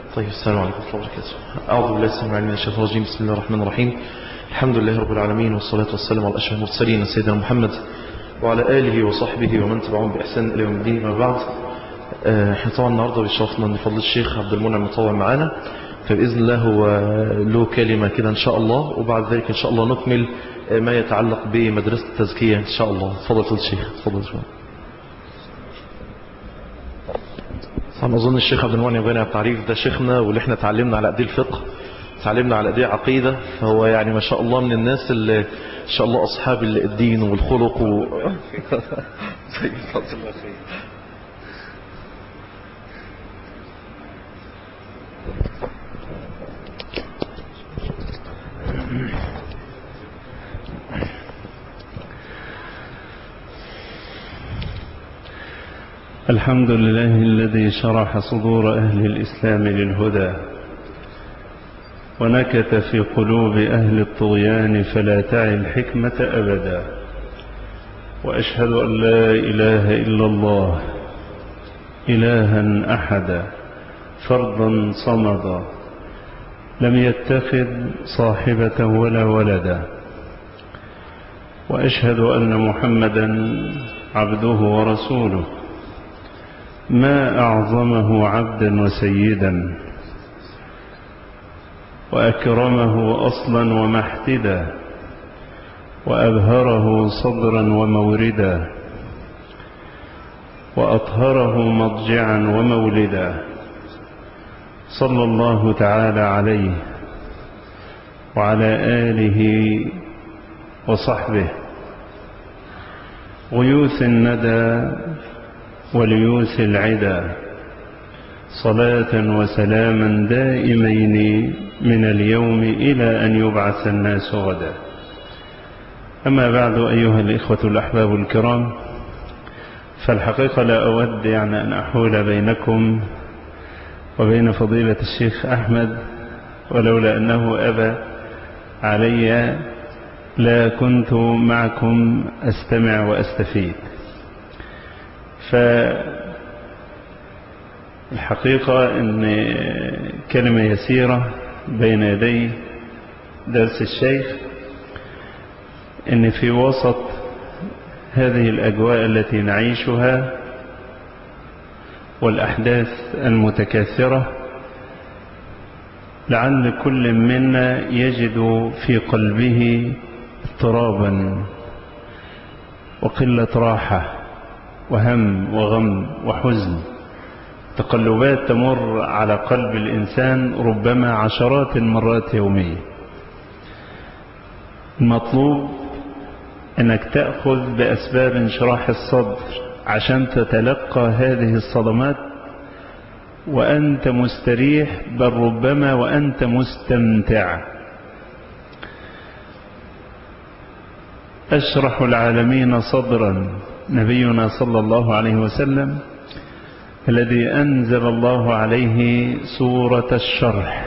طيب السلام عليكم ورحمة الله وبركاته أعوذ بالله السميع العليم من الشيطان الرجيم بسم الله الرحمن الرحيم الحمد لله رب العالمين والصلاة والسلام على أشرف المرسلين سيدنا محمد وعلى آله وصحبه ومن تبعهم بإحسان إلى يوم الدين ما بعد احنا طبعا النهاردة بيشرفنا أن فضل الشيخ عبد المنعم مطوع معانا فبإذن الله هو له كلمة كده إن شاء الله وبعد ذلك إن شاء الله نكمل ما يتعلق بمدرسة التزكية إن شاء الله تفضل فضل الشيخ تفضل شوية طبعا أظن الشيخ عبد المنعم غني عن التعريف ده شيخنا واللي احنا اتعلمنا على أيديه الفقه تعلمنا على أيديه عقيدة فهو يعني ما شاء الله من الناس اللي إن شاء الله أصحاب الدين والخلق و... الحمد لله الذي شرح صدور أهل الإسلام للهدى ونكت في قلوب أهل الطغيان فلا تعي الحكمة أبدا وأشهد أن لا إله إلا الله إلها أحدا فرضا صمدا لم يتخذ صاحبة ولا ولدا وأشهد أن محمدا عبده ورسوله ما أعظمه عبدا وسيدا وأكرمه أصلا ومحتدا وأبهره صدرا وموردا وأطهره مضجعا ومولدا صلى الله تعالى عليه وعلى آله وصحبه غيوث الندى وليوث العدا صلاة وسلاما دائمين من اليوم إلى أن يبعث الناس غدا أما بعد أيها الإخوة الأحباب الكرام فالحقيقة لا أود يعني أن أحول بينكم وبين فضيلة الشيخ أحمد ولولا أنه أبى علي لا كنت معكم أستمع وأستفيد فالحقيقة أن كلمة يسيرة بين يدي درس الشيخ أن في وسط هذه الأجواء التي نعيشها والأحداث المتكاثرة لعل كل منا يجد في قلبه اضطرابا وقلة راحة وهم وغم وحزن تقلبات تمر على قلب الإنسان ربما عشرات المرات يوميا المطلوب أنك تأخذ بأسباب انشراح الصدر عشان تتلقى هذه الصدمات وأنت مستريح بل ربما وأنت مستمتع أشرح العالمين صدرا نبينا صلى الله عليه وسلم الذي أنزل الله عليه سورة الشرح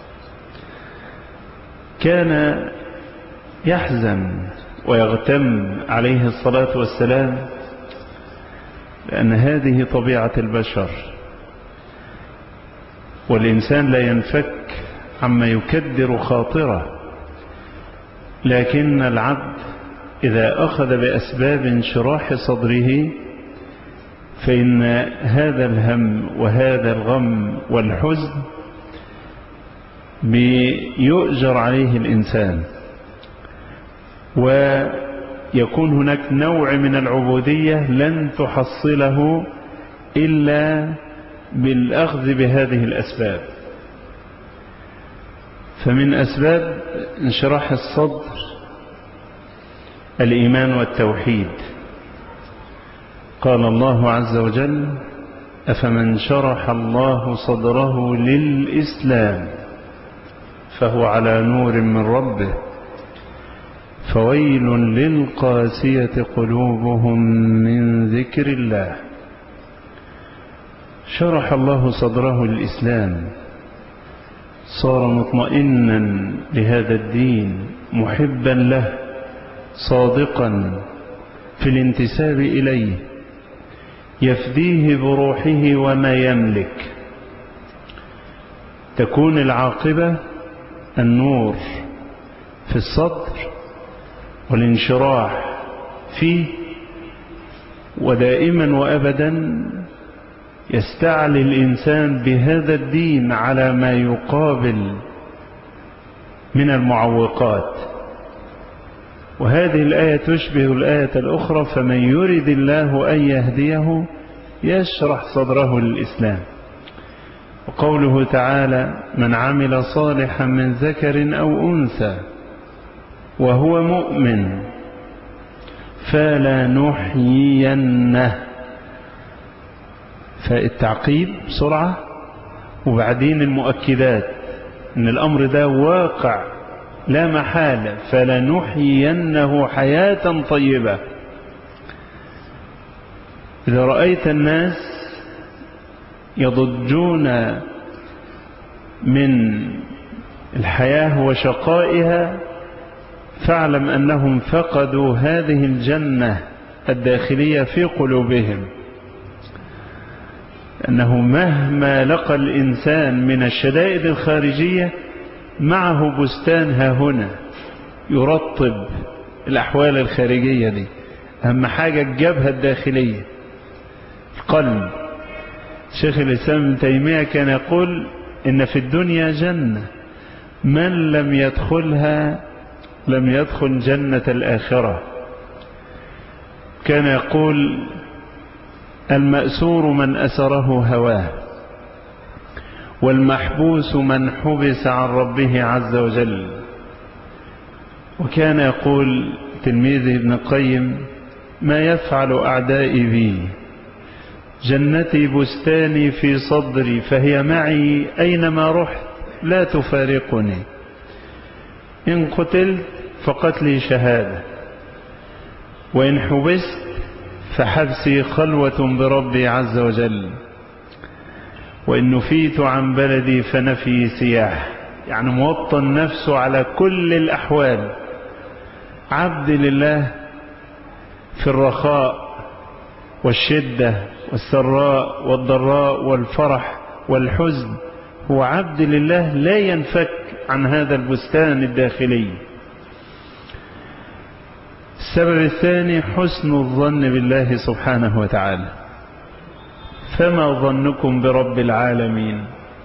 كان يحزن ويغتم عليه الصلاة والسلام لأن هذه طبيعة البشر والإنسان لا ينفك عما يكدر خاطره لكن العبد إذا أخذ بأسباب انشراح صدره فإن هذا الهم وهذا الغم والحزن بيؤجر عليه الإنسان ويكون هناك نوع من العبودية لن تحصله إلا بالأخذ بهذه الأسباب فمن أسباب انشراح الصدر الإيمان والتوحيد قال الله عز وجل أفمن شرح الله صدره للإسلام فهو على نور من ربه فويل للقاسية قلوبهم من ذكر الله شرح الله صدره للإسلام صار مطمئنا لهذا الدين محبا له صادقا في الانتساب إليه يفديه بروحه وما يملك تكون العاقبة النور في الصدر والانشراح فيه ودائما وأبدا يستعلي الإنسان بهذا الدين على ما يقابل من المعوقات وهذه الآية تشبه الآية الأخرى فمن يرد الله أن يهديه يشرح صدره للإسلام وقوله تعالى من عمل صالحا من ذكر أو أنثى وهو مؤمن فلا نحيينه فالتعقيب بسرعة وبعدين المؤكدات ان الامر ده واقع لا محالة فلنحيينه حياة طيبة إذا رأيت الناس يضجون من الحياة وشقائها فاعلم أنهم فقدوا هذه الجنة الداخلية في قلوبهم أنه مهما لقى الإنسان من الشدائد الخارجية معه بستان ها هنا يرطب الأحوال الخارجية دي أهم حاجة الجبهة الداخلية القلب شيخ الإسلام ابن تيمية كان يقول إن في الدنيا جنة من لم يدخلها لم يدخل جنة الآخرة كان يقول المأسور من أسره هواه والمحبوس من حبس عن ربه عز وجل وكان يقول تلميذه ابن القيم ما يفعل أعدائي بي جنتي بستاني في صدري فهي معي أينما رحت لا تفارقني إن قتلت فقتلي شهادة وإن حبست فحبسي خلوة بربي عز وجل وإن نفيت عن بلدي فنفي سياح يعني موطن نفسه على كل الأحوال عبد لله في الرخاء والشدة والسراء والضراء والفرح والحزن هو عبد لله لا ينفك عن هذا البستان الداخلي السبب الثاني حسن الظن بالله سبحانه وتعالى فما ظنكم برب العالمين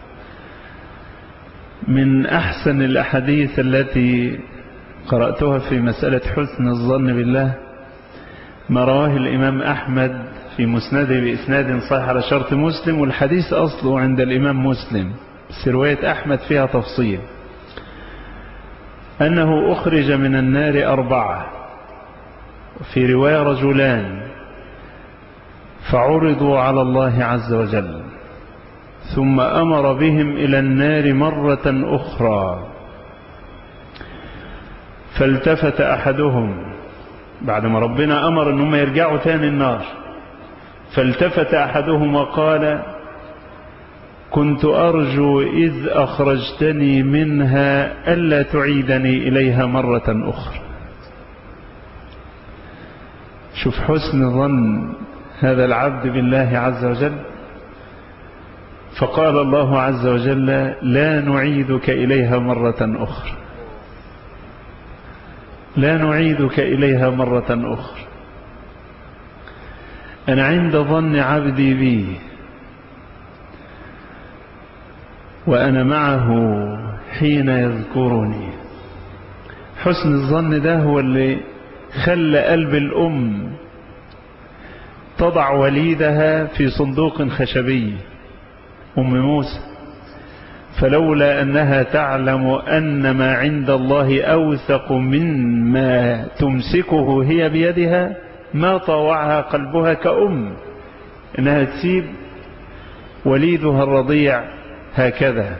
من أحسن الأحاديث التي قرأتها في مسألة حسن الظن بالله ما رواه الإمام أحمد في مسنده بإسناد صحيح على شرط مسلم والحديث أصله عند الإمام مسلم بس رواية أحمد فيها تفصيل أنه أخرج من النار أربعة في رواية رجلان فعرضوا على الله عز وجل ثم أمر بهم إلى النار مرة أخرى فالتفت أحدهم بعد ما ربنا أمر أنهم يرجعوا تاني النار فالتفت أحدهم وقال كنت أرجو إذ أخرجتني منها ألا تعيدني إليها مرة أخرى شوف حسن ظن هذا العبد بالله عز وجل فقال الله عز وجل لا نعيدك إليها مرة أخرى لا نعيدك إليها مرة أخرى أنا عند ظن عبدي بي وأنا معه حين يذكرني حسن الظن ده هو اللي خلى قلب الأم تضع وليدها في صندوق خشبي أم موسى فلولا أنها تعلم أن ما عند الله أوثق مما تمسكه هي بيدها ما طوعها قلبها كأم إنها تسيب وليدها الرضيع هكذا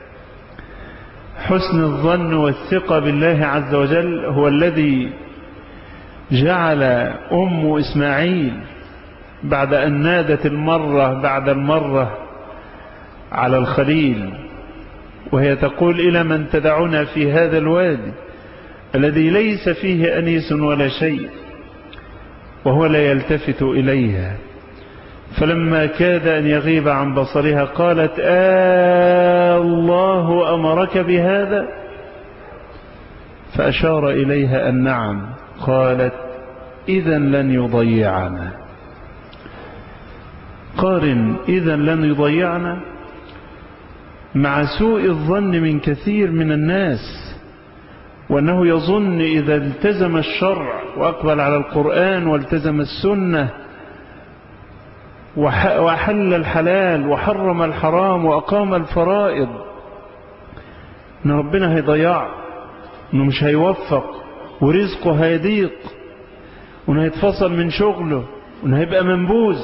حسن الظن والثقة بالله عز وجل هو الذي جعل أم إسماعيل بعد أن نادت المرة بعد المرة على الخليل وهي تقول إلى من تدعنا في هذا الوادي الذي ليس فيه أنيس ولا شيء وهو لا يلتفت إليها فلما كاد أن يغيب عن بصرها قالت آه الله أمرك بهذا فأشار إليها أن نعم قالت إذا لن يضيعنا قارن إذا لن يضيعنا مع سوء الظن من كثير من الناس وأنه يظن إذا التزم الشرع وأقبل على القرآن والتزم السنة وحل الحلال وحرم الحرام وأقام الفرائض أن ربنا هيضيع أنه مش هيوفق ورزقه هيضيق وأنه هيتفصل من شغله وأنه هيبقى منبوذ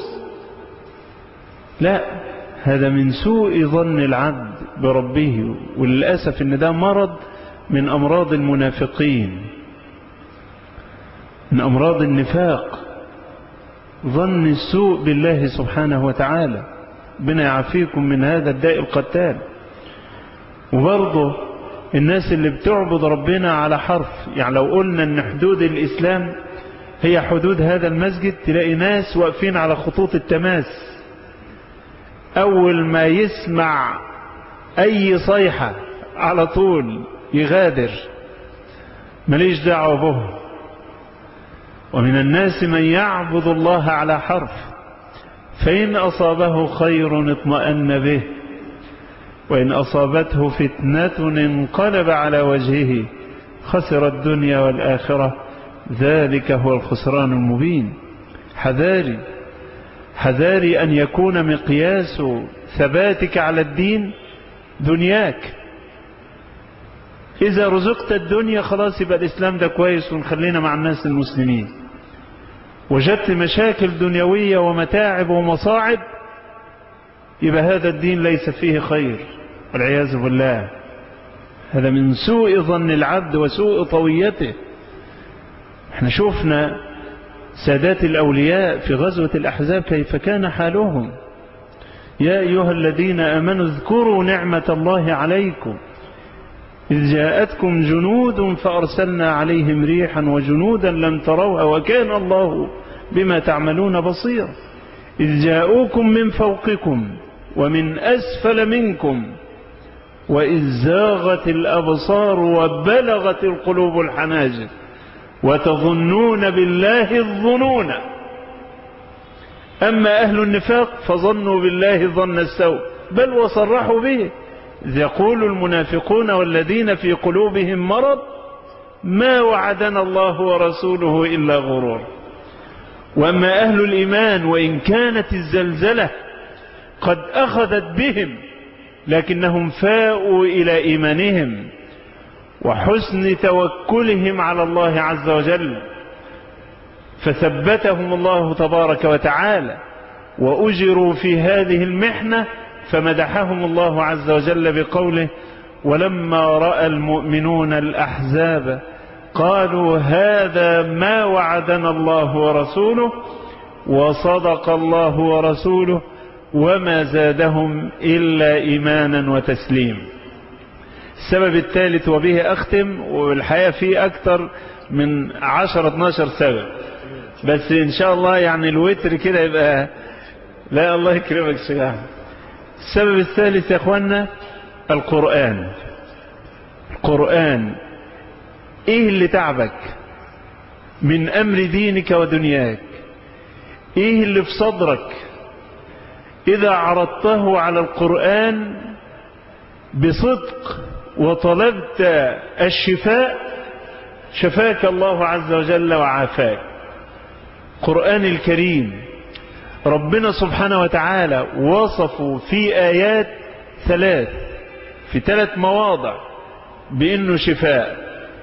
لا هذا من سوء ظن العبد بربه وللأسف أن ده مرض من أمراض المنافقين من أمراض النفاق ظن السوء بالله سبحانه وتعالى بنا يعافيكم من هذا الداء القتال وبرضه الناس اللي بتعبد ربنا على حرف يعني لو قلنا ان حدود الإسلام هي حدود هذا المسجد تلاقي ناس واقفين على خطوط التماس أول ما يسمع أي صيحة على طول يغادر مليش دعوة به ومن الناس من يعبد الله على حرف فإن أصابه خير اطمأن به وإن أصابته فتنة انقلب على وجهه خسر الدنيا والآخرة ذلك هو الخسران المبين حذاري حذاري أن يكون مقياس ثباتك على الدين دنياك إذا رزقت الدنيا خلاص يبقى الإسلام ده كويس ونخلينا مع الناس المسلمين وجدت مشاكل دنيوية ومتاعب ومصاعب يبقى هذا الدين ليس فيه خير والعياذ بالله هذا من سوء ظن العبد وسوء طويته احنا شفنا سادات الأولياء في غزوة الأحزاب كيف كان حالهم يا أيها الذين أمنوا اذكروا نعمة الله عليكم إذ جاءتكم جنود فأرسلنا عليهم ريحا وجنودا لم تروها وكان الله بما تعملون بصيرا إذ جاءوكم من فوقكم ومن أسفل منكم وإذ زاغت الأبصار وبلغت القلوب الحناجر وتظنون بالله الظنون أما أهل النفاق فظنوا بالله ظن السوء بل وصرحوا به إذ يقول المنافقون والذين في قلوبهم مرض ما وعدنا الله ورسوله إلا غرور وأما أهل الإيمان وإن كانت الزلزلة قد أخذت بهم لكنهم فاءوا إلى إيمانهم وحسن توكلهم على الله عز وجل فثبتهم الله تبارك وتعالى وأجروا في هذه المحنة فمدحهم الله عز وجل بقوله ولما رأى المؤمنون الأحزاب قالوا هذا ما وعدنا الله ورسوله وصدق الله ورسوله وما زادهم إلا إيمانا وتسليم السبب الثالث وبه أختم والحقيقة فيه أكثر من 10 12 سبب بس إن شاء الله يعني الوتر كده يبقى لا الله يكرمك شيخ السبب الثالث يا اخوانا القرآن القرآن ايه اللي تعبك من امر دينك ودنياك ايه اللي في صدرك اذا عرضته على القرآن بصدق وطلبت الشفاء شفاك الله عز وجل وعافاك قرآن الكريم ربنا سبحانه وتعالى وصفوا في آيات ثلاث في ثلاث مواضع بأنه شفاء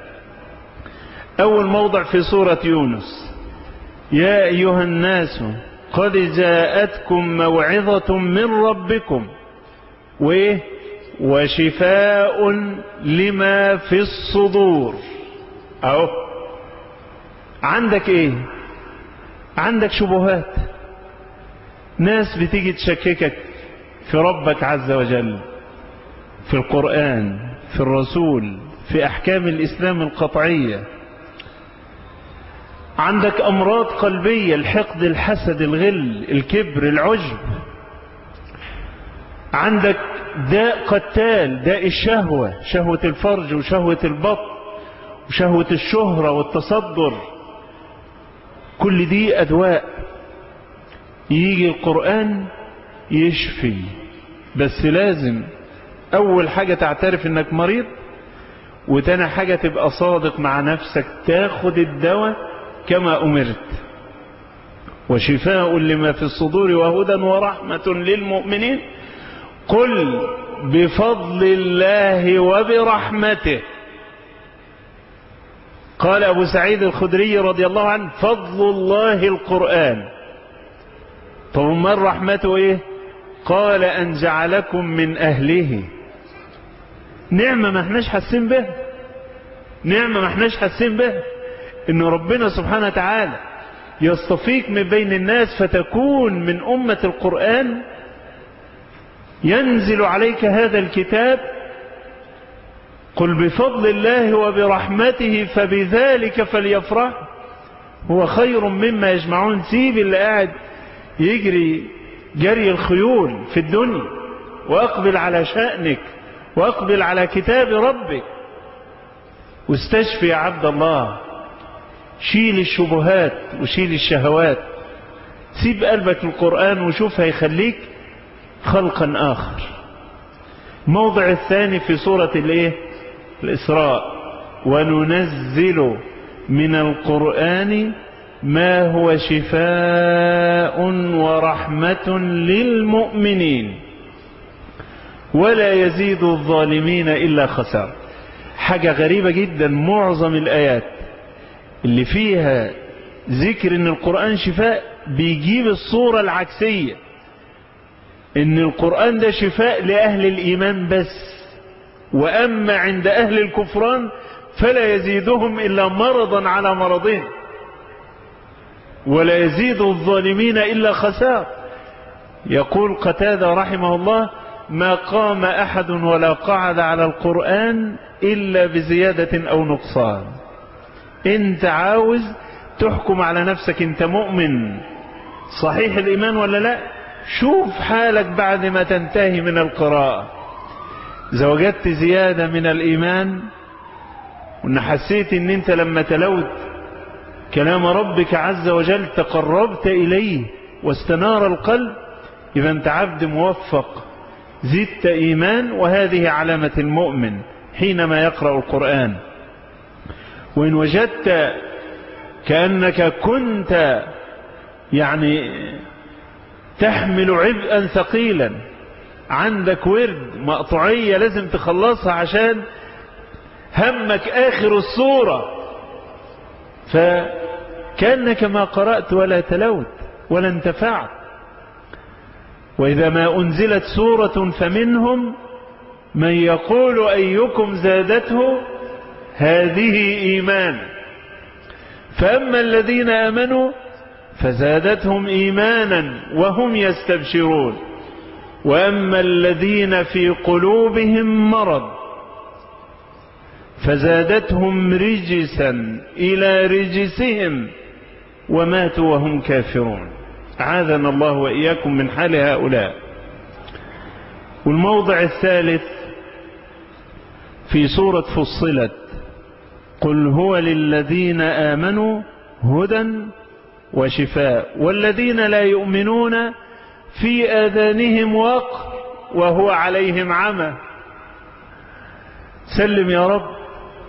أول موضع في سورة يونس يا أيها الناس قد جاءتكم موعظة من ربكم وإيه وشفاء لما في الصدور أهو عندك إيه عندك شبهات ناس بتيجي تشككك في ربك عز وجل في القرآن في الرسول في أحكام الإسلام القطعية عندك أمراض قلبية الحقد الحسد الغل الكبر العجب عندك داء قتال داء الشهوة شهوة الفرج وشهوة البطن وشهوة الشهرة والتصدر كل دي أدواء يجي القرآن يشفي بس لازم أول حاجة تعترف إنك مريض وتاني حاجة تبقى صادق مع نفسك تاخد الدواء كما أمرت وشفاء لما في الصدور وهدى ورحمة للمؤمنين قل بفضل الله وبرحمته قال أبو سعيد الخدري رضي الله عنه فضل الله القرآن طب ما رحمته ايه قال ان جعلكم من اهله نعمة ما احناش حاسين بها نعمة ما احناش حاسين بها ان ربنا سبحانه وتعالى يصطفيك من بين الناس فتكون من امة القرآن ينزل عليك هذا الكتاب قل بفضل الله وبرحمته فبذلك فليفرح هو خير مما يجمعون سيب اللي قاعد يجري جري الخيول في الدنيا واقبل على شأنك واقبل على كتاب ربك واستشفي يا عبد الله شيل الشبهات وشيل الشهوات سيب قلبك القرآن وشوف هيخليك خلقا آخر الموضع الثاني في سورة الايه الإسراء وننزل من القرآن ما هو شفاء ورحمة للمؤمنين ولا يزيد الظالمين إلا خسار حاجة غريبة جدا معظم الآيات اللي فيها ذكر ان القرآن شفاء بيجيب الصورة العكسية ان القرآن ده شفاء لأهل الإيمان بس وأما عند أهل الكفران فلا يزيدهم إلا مرضا على مرضهم ولا يزيد الظالمين إلا خسار يقول قتادة رحمه الله ما قام أحد ولا قعد على القرآن إلا بزيادة أو نقصان انت عاوز تحكم على نفسك انت مؤمن صحيح الإيمان ولا لا شوف حالك بعد ما تنتهي من القراءة إذا وجدت زيادة من الإيمان وإن حسيت إن أنت لما تلوت كلام ربك عز وجل تقربت إليه واستنار القلب إذا أنت عبد موفق زدت إيمان وهذه علامة المؤمن حينما يقرأ القرآن وإن وجدت كأنك كنت يعني تحمل عبئا ثقيلا عندك ورد مقطوعية لازم تخلصها عشان همك آخر الصورة فكأنك ما قرأت ولا تلوت ولا انتفعت وإذا ما أنزلت سورة فمنهم من يقول أيكم زادته هذه إيمان فأما الذين آمنوا فزادتهم إيمانا وهم يستبشرون وأما الذين في قلوبهم مرض فزادتهم رجسا إلى رجسهم وماتوا وهم كافرون عاذنا الله وإياكم من حال هؤلاء والموضع الثالث في سورة فصلت قل هو للذين آمنوا هدى وشفاء والذين لا يؤمنون في آذانهم وقر وهو عليهم عمى سلم يا رب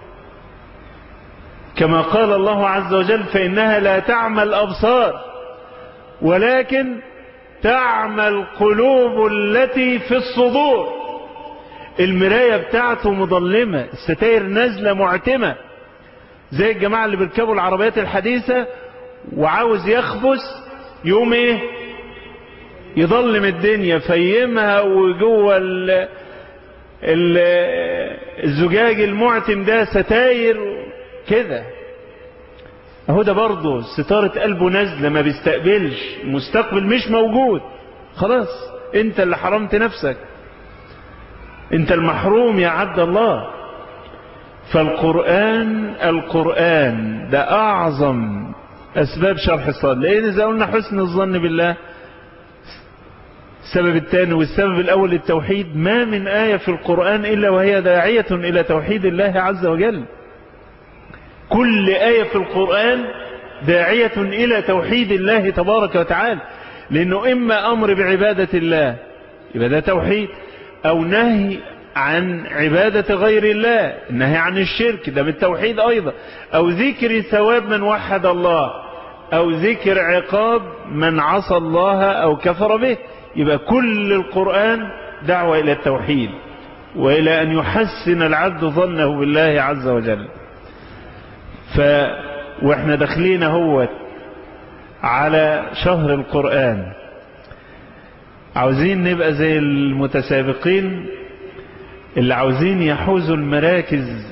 كما قال الله عز وجل فإنها لا تعمى الأبصار ولكن تعمى القلوب التي في الصدور المراية بتاعته مظلمة الستاير نازلة معتمة زي الجماعة اللي بيركبوا العربيات الحديثة وعاوز يخبس يوم ايه يظلم الدنيا فيمها وجوه ال ال الزجاج المعتم ده ستاير كده اهو ده برضه ستارة قلبه نازلة ما بيستقبلش المستقبل مش موجود خلاص انت اللي حرمت نفسك انت المحروم يا عبد الله فالقرآن القرآن ده اعظم أسباب شرح الصاد لأن إذا قلنا حسن الظن بالله السبب الثاني والسبب الأول التوحيد ما من آية في القرآن إلا وهي داعية إلى توحيد الله عز وجل كل آية في القرآن داعية إلى توحيد الله تبارك وتعالى لأنه إما أمر بعبادة الله يبقى ده توحيد أو نهي عن عبادة غير الله النهي عن الشرك ده بالتوحيد أيضا أو ذكر ثواب من وحد الله أو ذكر عقاب من عصى الله أو كفر به يبقى كل القرآن دعوة إلى التوحيد وإلى أن يحسن العبد ظنه بالله عز وجل ف واحنا داخلين هو على شهر القرآن عاوزين نبقى زي المتسابقين اللي عاوزين يحوزوا المراكز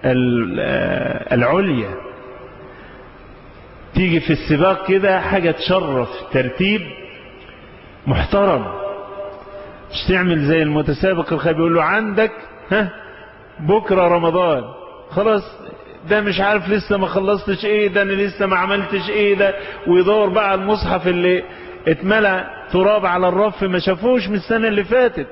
العليا تيجي في السباق كده حاجة تشرف ترتيب محترم مش تعمل زي المتسابق الخير يقول له عندك ها بكرة رمضان خلاص ده مش عارف لسه ما خلصتش ايه ده انا لسه ما عملتش ايه ده ويدور بقى على المصحف اللي اتملى تراب على الرف ما شافوش من السنة اللي فاتت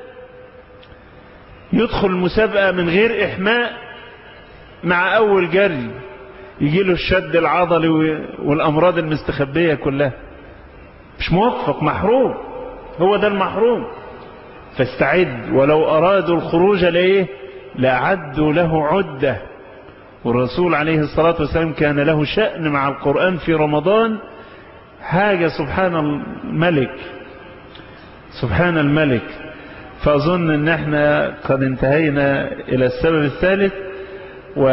يدخل المسابقة من غير إحماء مع أول جري يجي له الشد العضلي والأمراض المستخبية كلها مش موفق محروم هو ده المحروم فاستعد ولو أرادوا الخروج لإيه لأعدوا له عدة والرسول عليه الصلاة والسلام كان له شأن مع القرآن في رمضان حاجة سبحان الملك سبحان الملك فأظن أن احنا قد انتهينا إلى السبب الثالث و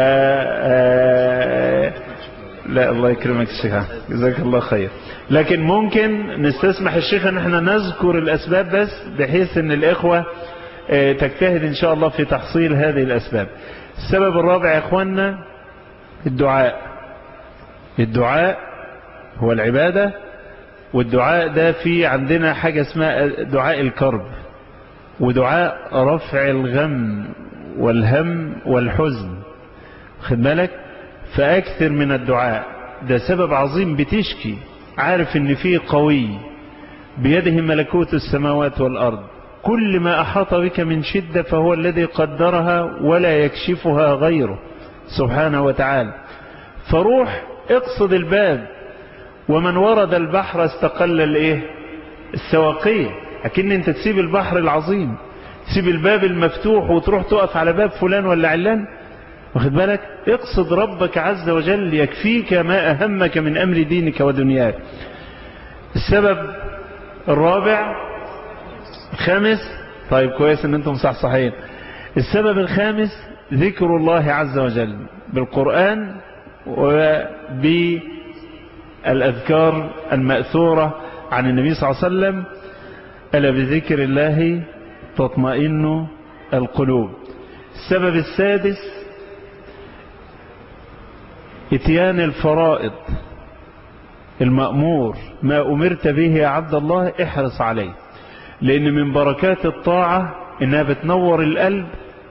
لا الله يكرمك الشيخ جزاك الله خير لكن ممكن نستسمح الشيخ ان احنا نذكر الأسباب بس بحيث أن الإخوة تجتهد إن شاء الله في تحصيل هذه الأسباب السبب الرابع يا إخواننا الدعاء الدعاء هو العبادة والدعاء ده في عندنا حاجة اسمها دعاء الكرب ودعاء رفع الغم والهم والحزن خد بالك فأكثر من الدعاء ده سبب عظيم بتشكي عارف ان فيه قوي بيده ملكوت السماوات والأرض كل ما أحاط بك من شدة فهو الذي قدرها ولا يكشفها غيره سبحانه وتعالى فروح اقصد الباب ومن ورد البحر استقل الايه السواقية لكن انت تسيب البحر العظيم تسيب الباب المفتوح وتروح تقف على باب فلان ولا علان واخد بالك اقصد ربك عز وجل يكفيك ما أهمك من أمر دينك ودنياك السبب الرابع الخامس طيب كويس ان انتم صح صحيح السبب الخامس ذكر الله عز وجل بالقرآن وبالأذكار المأثورة عن النبي صلى الله عليه وسلم ألا بذكر الله تطمئن القلوب السبب السادس اتيان الفرائض المأمور ما أمرت به يا عبد الله احرص عليه لأن من بركات الطاعة إنها بتنور القلب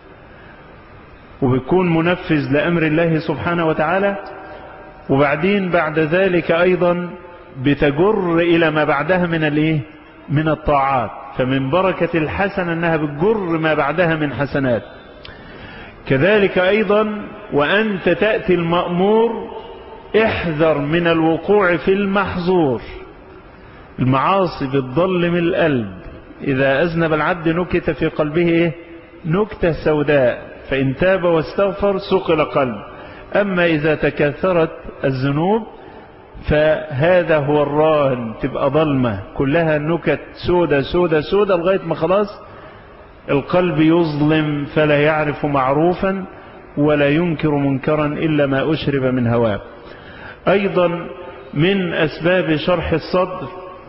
وبيكون منفذ لأمر الله سبحانه وتعالى وبعدين بعد ذلك أيضا بتجر إلى ما بعدها من الايه من الطاعات فمن بركة الحسنة أنها بتجر ما بعدها من حسنات كذلك أيضا وأنت تأتي المأمور احذر من الوقوع في المحظور المعاصي بتظلم القلب إذا أذنب العبد نكت في قلبه إيه؟ نكتة سوداء فإن تاب واستغفر سقل قلب أما إذا تكاثرت الذنوب فهذا هو الراهن تبقى ظلمة كلها نكت سودة سودة سودة لغاية ما خلاص القلب يظلم فلا يعرف معروفا ولا ينكر منكرا إلا ما أشرب من هواه أيضا من أسباب شرح الصدر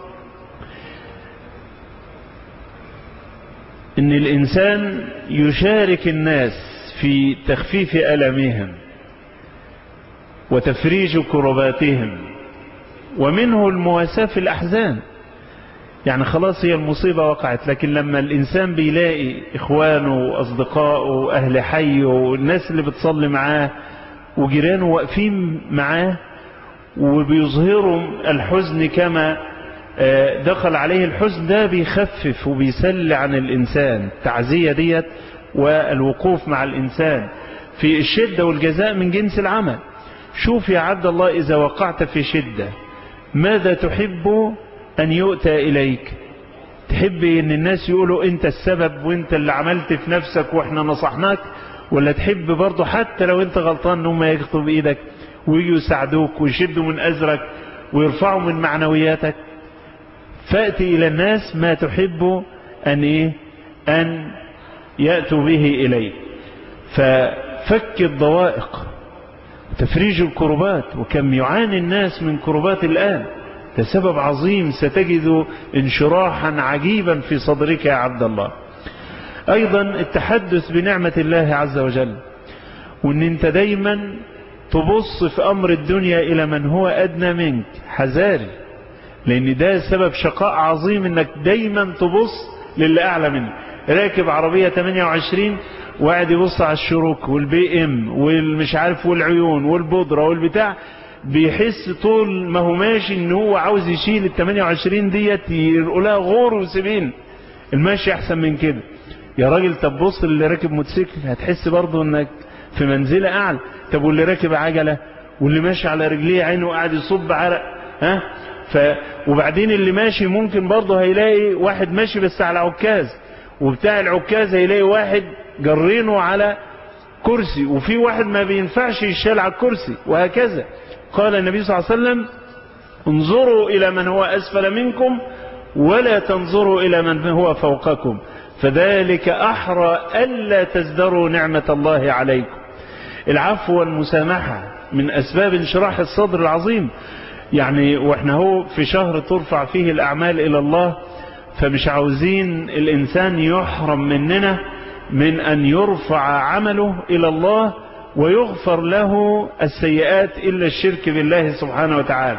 ان الانسان يشارك الناس في تخفيف ألمهم وتفريج كرباتهم ومنه المواساة في الأحزان يعني خلاص هي المصيبة وقعت لكن لما الإنسان بيلاقي إخوانه وأصدقائه وأهل حيه والناس اللي بتصلي معاه وجيرانه واقفين معاه وبيظهروا الحزن كما دخل عليه الحزن ده بيخفف وبيسل عن الإنسان التعزية ديت والوقوف مع الإنسان في الشدة والجزاء من جنس العمل شوف يا عبد الله إذا وقعت في شدة ماذا تحب أن يؤتى إليك تحب أن الناس يقولوا أنت السبب وأنت اللي عملت في نفسك وإحنا نصحناك ولا تحب برضه حتى لو أنت غلطان أنهم ياخدوا بإيدك ويجوا يساعدوك ويشدوا من أزرك ويرفعوا من معنوياتك فأتي إلى الناس ما تحب أن إيه أن يأتوا به إليه ففك الضوائق تفريج الكربات وكم يعاني الناس من كربات الآن ده سبب عظيم ستجد انشراحا عجيبا في صدرك يا عبد الله أيضا التحدث بنعمة الله عز وجل وان انت دايما تبص في أمر الدنيا إلى من هو أدنى منك حذاري لأن ده سبب شقاء عظيم انك دايما تبص للي أعلى منك راكب عربية 28 وقاعد يبص على الشروك والبي ام والمش عارف والعيون والبودرة والبتاع بيحس طول ما هو ماشي ان هو عاوز يشيل ال 28 ديت يقولها غور وسبين الماشي احسن من كده يا راجل طب بص اللي راكب موتوسيكل هتحس برضه انك في منزله اعلى طب واللي راكب عجله واللي ماشي على رجليه عينه قاعد يصب عرق ها ف وبعدين اللي ماشي ممكن برضه هيلاقي واحد ماشي بس على عكاز وبتاع العكاز هيلاقي واحد جرينه على كرسي وفي واحد ما بينفعش يشال على الكرسي وهكذا قال النبي صلى الله عليه وسلم انظروا إلى من هو أسفل منكم ولا تنظروا إلى من هو فوقكم فذلك أحرى ألا تزدروا نعمة الله عليكم العفو والمسامحة من أسباب انشراح الصدر العظيم يعني واحنا هو في شهر ترفع فيه الأعمال إلى الله فمش عاوزين الإنسان يحرم مننا من أن يرفع عمله إلى الله ويغفر له السيئات إلا الشرك بالله سبحانه وتعالى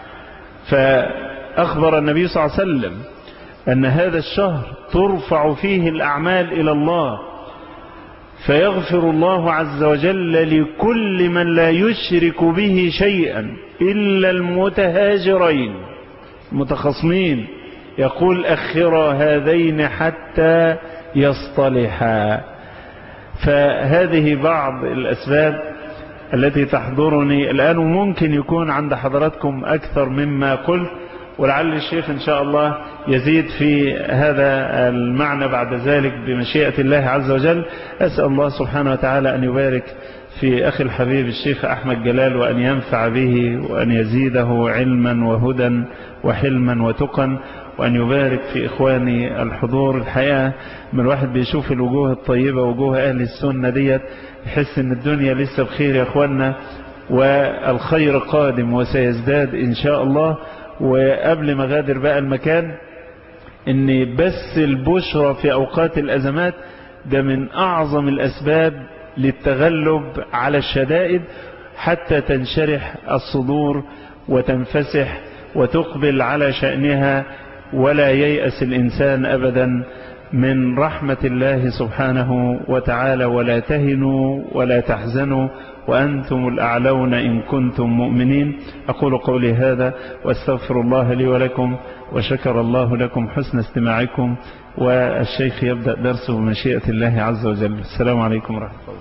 فأخبر النبي صلى الله عليه وسلم أن هذا الشهر ترفع فيه الأعمال إلى الله فيغفر الله عز وجل لكل من لا يشرك به شيئا إلا المتهاجرين المتخصمين يقول أخر هذين حتى يصطلحا فهذه بعض الأسباب التي تحضرني الآن وممكن يكون عند حضراتكم أكثر مما قلت ولعل الشيخ إن شاء الله يزيد في هذا المعنى بعد ذلك بمشيئة الله عز وجل أسأل الله سبحانه وتعالى أن يبارك في أخي الحبيب الشيخ أحمد جلال وأن ينفع به وأن يزيده علما وهدى وحلما وتقا وأن يبارك في إخواني الحضور الحقيقة من الواحد بيشوف الوجوه الطيبة وجوه أهل السنة ديت يحس ان الدنيا لسه بخير يا أخوانا والخير قادم وسيزداد إن شاء الله وقبل ما غادر بقى المكان ان بس البشرى في أوقات الأزمات ده من أعظم الأسباب للتغلب على الشدائد حتى تنشرح الصدور وتنفسح وتقبل على شأنها ولا ييأس الإنسان أبدا من رحمة الله سبحانه وتعالى ولا تهنوا ولا تحزنوا وأنتم الأعلون إن كنتم مؤمنين أقول قولي هذا واستغفر الله لي ولكم وشكر الله لكم حسن استماعكم والشيخ يبدأ درسه بمشيئة الله عز وجل السلام عليكم ورحمة الله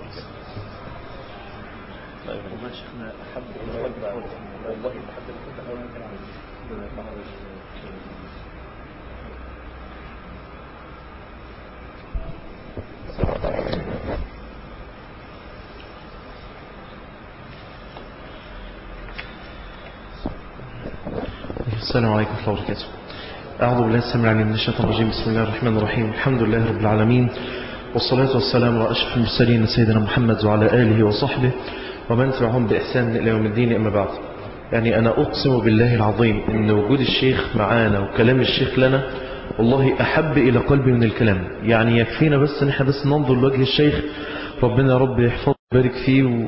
السلام عليكم ورحمة الله وبركاته أعوذ بالله السميع العليم من الشيطان الرجيم بسم الله الرحمن الرحيم الحمد لله رب العالمين والصلاة والسلام على أشرف المرسلين سيدنا محمد وعلى آله وصحبه ومن تبعهم بإحسان إلى يوم الدين أما بعد يعني أنا أقسم بالله العظيم أن وجود الشيخ معانا وكلام الشيخ لنا والله أحب إلى قلبي من الكلام يعني يكفينا بس أن احنا بس ننظر لوجه الشيخ ربنا يا رب يحفظه ويبارك فيه و...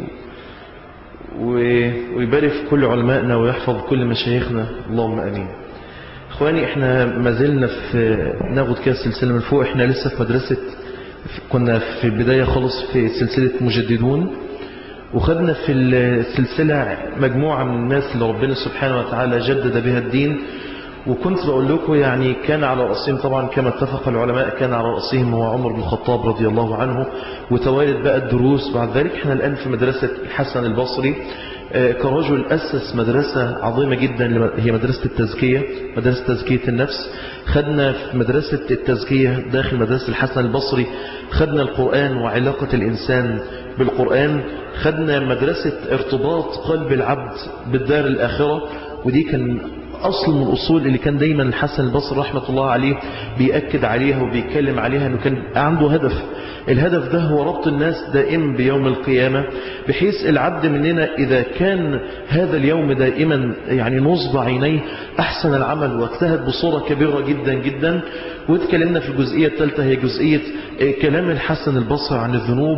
ويبارك في كل علمائنا ويحفظ كل مشايخنا اللهم امين اخواني احنا ما زلنا في ناخد كده السلسله من فوق احنا لسه في مدرسه كنا في البدايه خالص في سلسله مجددون وخدنا في السلسلة مجموعة من الناس اللي ربنا سبحانه وتعالى جدد بها الدين وكنت بقول لكم يعني كان على رأسهم طبعا كما اتفق العلماء كان على رأسهم هو عمر بن الخطاب رضي الله عنه وتوالد بقى الدروس بعد ذلك احنا الآن في مدرسة الحسن البصري كرجل أسس مدرسة عظيمة جدا هي مدرسة التزكية مدرسة تزكية النفس خدنا في مدرسة التزكية داخل مدرسة الحسن البصري خدنا القرآن وعلاقة الإنسان بالقرآن خدنا مدرسة ارتباط قلب العبد بالدار الآخرة ودي كان أصل من الأصول اللي كان دايما الحسن البصري رحمة الله عليه بيأكد عليها وبيتكلم عليها أنه كان عنده هدف الهدف ده هو ربط الناس دائما بيوم القيامة بحيث العبد مننا إذا كان هذا اليوم دائما يعني نصب عينيه أحسن العمل واجتهد بصورة كبيرة جدا جدا واتكلمنا في الجزئية الثالثة هي جزئية كلام الحسن البصري عن الذنوب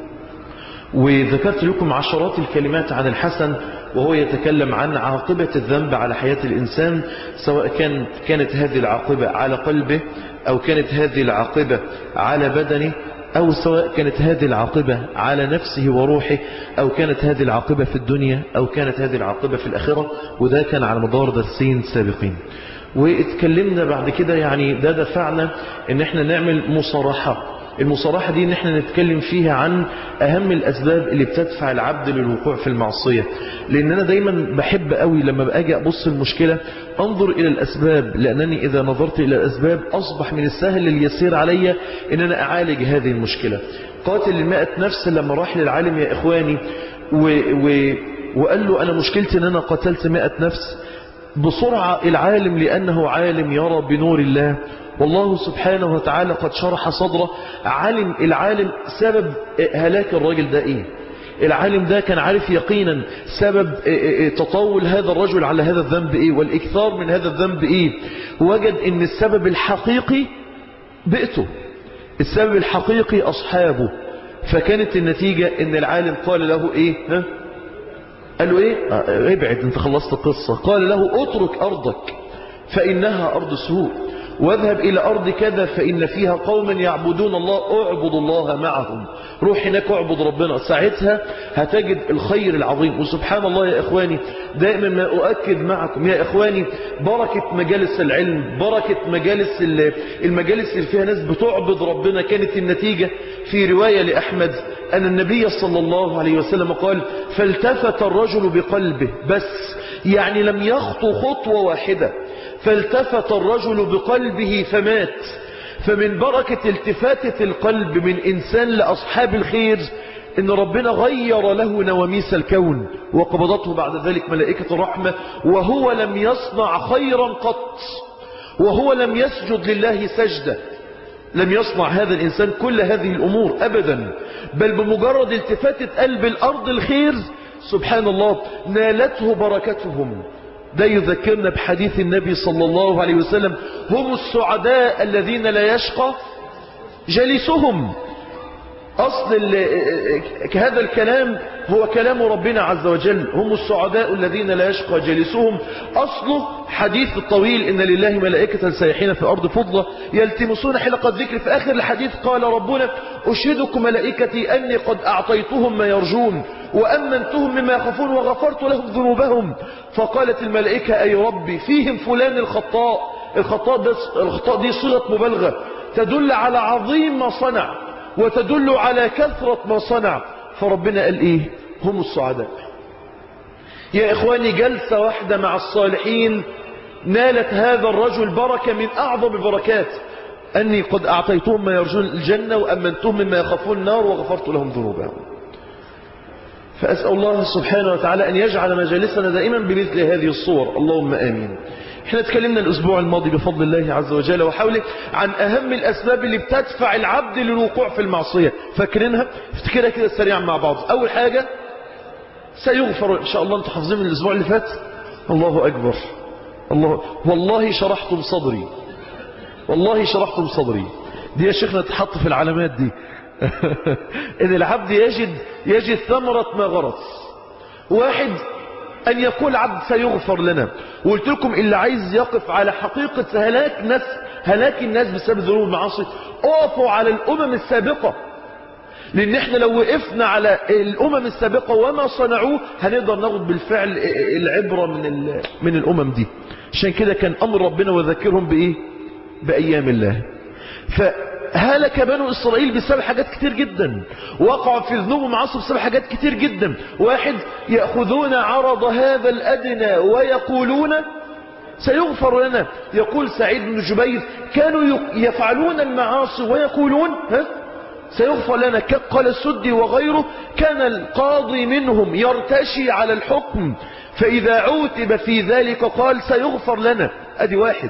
وذكرت لكم عشرات الكلمات عن الحسن وهو يتكلم عن عاقبة الذنب على حياة الإنسان سواء كان كانت هذه العاقبة على قلبه أو كانت هذه العاقبة على بدنه أو سواء كانت هذه العاقبة على نفسه وروحه أو كانت هذه العاقبة في الدنيا أو كانت هذه العاقبة في الآخرة وده كان على مدار درسين سابقين واتكلمنا بعد كده يعني ده دفعنا ان احنا نعمل مصارحة المصارحة دي ان احنا نتكلم فيها عن اهم الاسباب اللي بتدفع العبد للوقوع في المعصية لان انا دايما بحب قوي لما باجي ابص المشكلة انظر الى الاسباب لانني اذا نظرت الى الاسباب اصبح من السهل اليسير علي ان انا اعالج هذه المشكلة قاتل المائة نفس لما راح للعالم يا اخواني و و وقال له انا مشكلتي ان انا قتلت مائة نفس بسرعة العالم لأنه عالم يرى بنور الله والله سبحانه وتعالى قد شرح صدره علم العالم سبب هلاك الرجل ده ايه العالم ده كان عارف يقينا سبب تطاول هذا الرجل على هذا الذنب ايه والاكثار من هذا الذنب ايه وجد ان السبب الحقيقي بئته السبب الحقيقي اصحابه فكانت النتيجة ان العالم قال له ايه ها قال له ايه آه ابعد انت خلصت القصة قال له اترك ارضك فانها ارض سوء واذهب الى ارض كذا فان فيها قوما يعبدون الله اعبد الله معهم روح هناك اعبد ربنا ساعتها هتجد الخير العظيم وسبحان الله يا اخواني دائما ما اؤكد معكم يا اخواني بركة مجالس العلم بركة مجالس المجالس اللي فيها ناس بتعبد ربنا كانت النتيجة في رواية لاحمد أن النبي صلى الله عليه وسلم قال فالتفت الرجل بقلبه بس يعني لم يخطو خطوة واحدة فالتفت الرجل بقلبه فمات فمن بركة التفاتة القلب من إنسان لأصحاب الخير إن ربنا غير له نواميس الكون وقبضته بعد ذلك ملائكة الرحمة وهو لم يصنع خيرا قط وهو لم يسجد لله سجدة لم يصنع هذا الإنسان كل هذه الأمور أبدا بل بمجرد التفاتة قلب الأرض الخير سبحان الله نالته بركتهم ده يذكرنا بحديث النبي صلى الله عليه وسلم هم السعداء الذين لا يشقى جليسهم أصل هذا الكلام هو كلام ربنا عز وجل هم السعداء الذين لا يشقى جلسهم أصله حديث الطويل إن لله ملائكة سيحين في الأرض فضلة يلتمسون حلقة ذكر في آخر الحديث قال ربنا أشهدكم ملائكتي أني قد أعطيتهم ما يرجون وأمنتهم مما يخافون وغفرت لهم ذنوبهم فقالت الملائكة أي ربي فيهم فلان الخطاء الخطاء, ده الخطاء دي صيغة مبالغة تدل على عظيم ما صنع وتدل على كثرة ما صنع فربنا قال ايه هم السعداء يا اخواني جلسة واحدة مع الصالحين نالت هذا الرجل بركة من اعظم البركات اني قد اعطيتهم ما يرجون الجنة وامنتهم مما يخافون النار وغفرت لهم ذنوبهم فأسأل الله سبحانه وتعالى أن يجعل مجالسنا دائما بمثل هذه الصور اللهم آمين احنا اتكلمنا الأسبوع الماضي بفضل الله عز وجل وحوله عن أهم الأسباب اللي بتدفع العبد للوقوع في المعصية فاكرينها افتكرها كده سريعا مع بعض أول حاجة سيغفر إن شاء الله انتم حافظين من الأسبوع اللي فات الله أكبر الله والله شرحتم صدري والله شرحتم صدري دي يا شيخنا تحط في العلامات دي ان العبد يجد يجد ثمرة ما غرس واحد ان يقول عبد سيغفر لنا وقلت لكم اللي عايز يقف على حقيقة هلاك ناس هلاك الناس بسبب ذنوب المعاصي اقفوا على الامم السابقة لان احنا لو وقفنا على الامم السابقة وما صنعوه هنقدر ناخد بالفعل العبرة من, ال- من الامم دي عشان كده كان امر ربنا وذكرهم بايه بايام الله فهلك بنو اسرائيل بسبب حاجات كتير جدا وقعوا في ذنوب ومعاصي بسبب حاجات كتير جدا واحد يأخذون عرض هذا الادنى ويقولون سيغفر لنا يقول سعيد بن جبير كانوا يفعلون المعاصي ويقولون ها سيغفر لنا قال السدي وغيره كان القاضي منهم يرتشي على الحكم فإذا عوتب في ذلك قال سيغفر لنا ادي واحد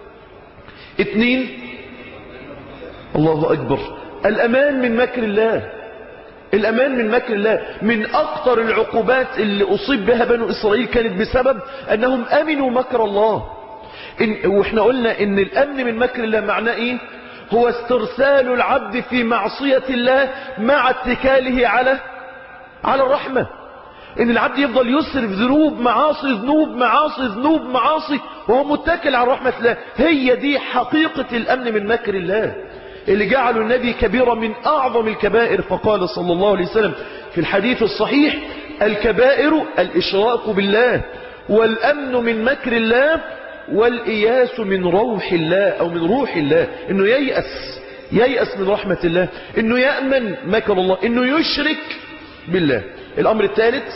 اثنين الله أكبر الأمان من مكر الله الأمان من مكر الله من أكثر العقوبات اللي أصيب بها بنو إسرائيل كانت بسبب أنهم أمنوا مكر الله إن وإحنا قلنا إن الأمن من مكر الله معناه إيه هو استرسال العبد في معصية الله مع اتكاله على على الرحمة ان العبد يفضل يسرف ذنوب معاصي ذنوب معاصي ذنوب معاصي وهو متكل على رحمة الله هي دي حقيقة الأمن من مكر الله اللي جعلوا النبي كبيرة من أعظم الكبائر فقال صلى الله عليه وسلم في الحديث الصحيح الكبائر الإشراك بالله والأمن من مكر الله والإياس من روح الله أو من روح الله إنه ييأس ييأس من رحمة الله إنه يأمن مكر الله إنه يشرك بالله الأمر الثالث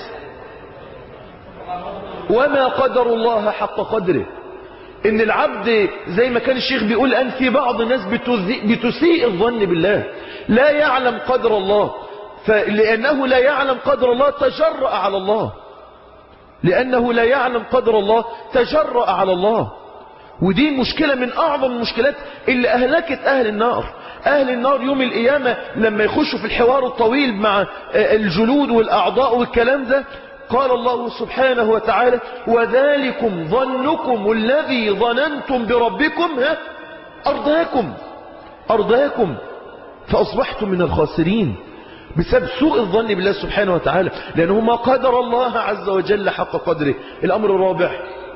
وما قدر الله حق قدره ان العبد زي ما كان الشيخ بيقول الان في بعض الناس بتسيء الظن بالله لا يعلم قدر الله فلأنه لا يعلم قدر الله تجرأ على الله لأنه لا يعلم قدر الله تجرأ على الله ودي مشكلة من أعظم المشكلات اللي أهلكت أهل النار أهل النار يوم القيامة لما يخشوا في الحوار الطويل مع الجلود والأعضاء والكلام ده قال الله سبحانه وتعالى وذلكم ظنكم الذي ظننتم بربكم ها أرضاكم أرضاكم فأصبحتم من الخاسرين بسبب سوء الظن بالله سبحانه وتعالى لأنه ما قدر الله عز وجل حق قدره الأمر الرابع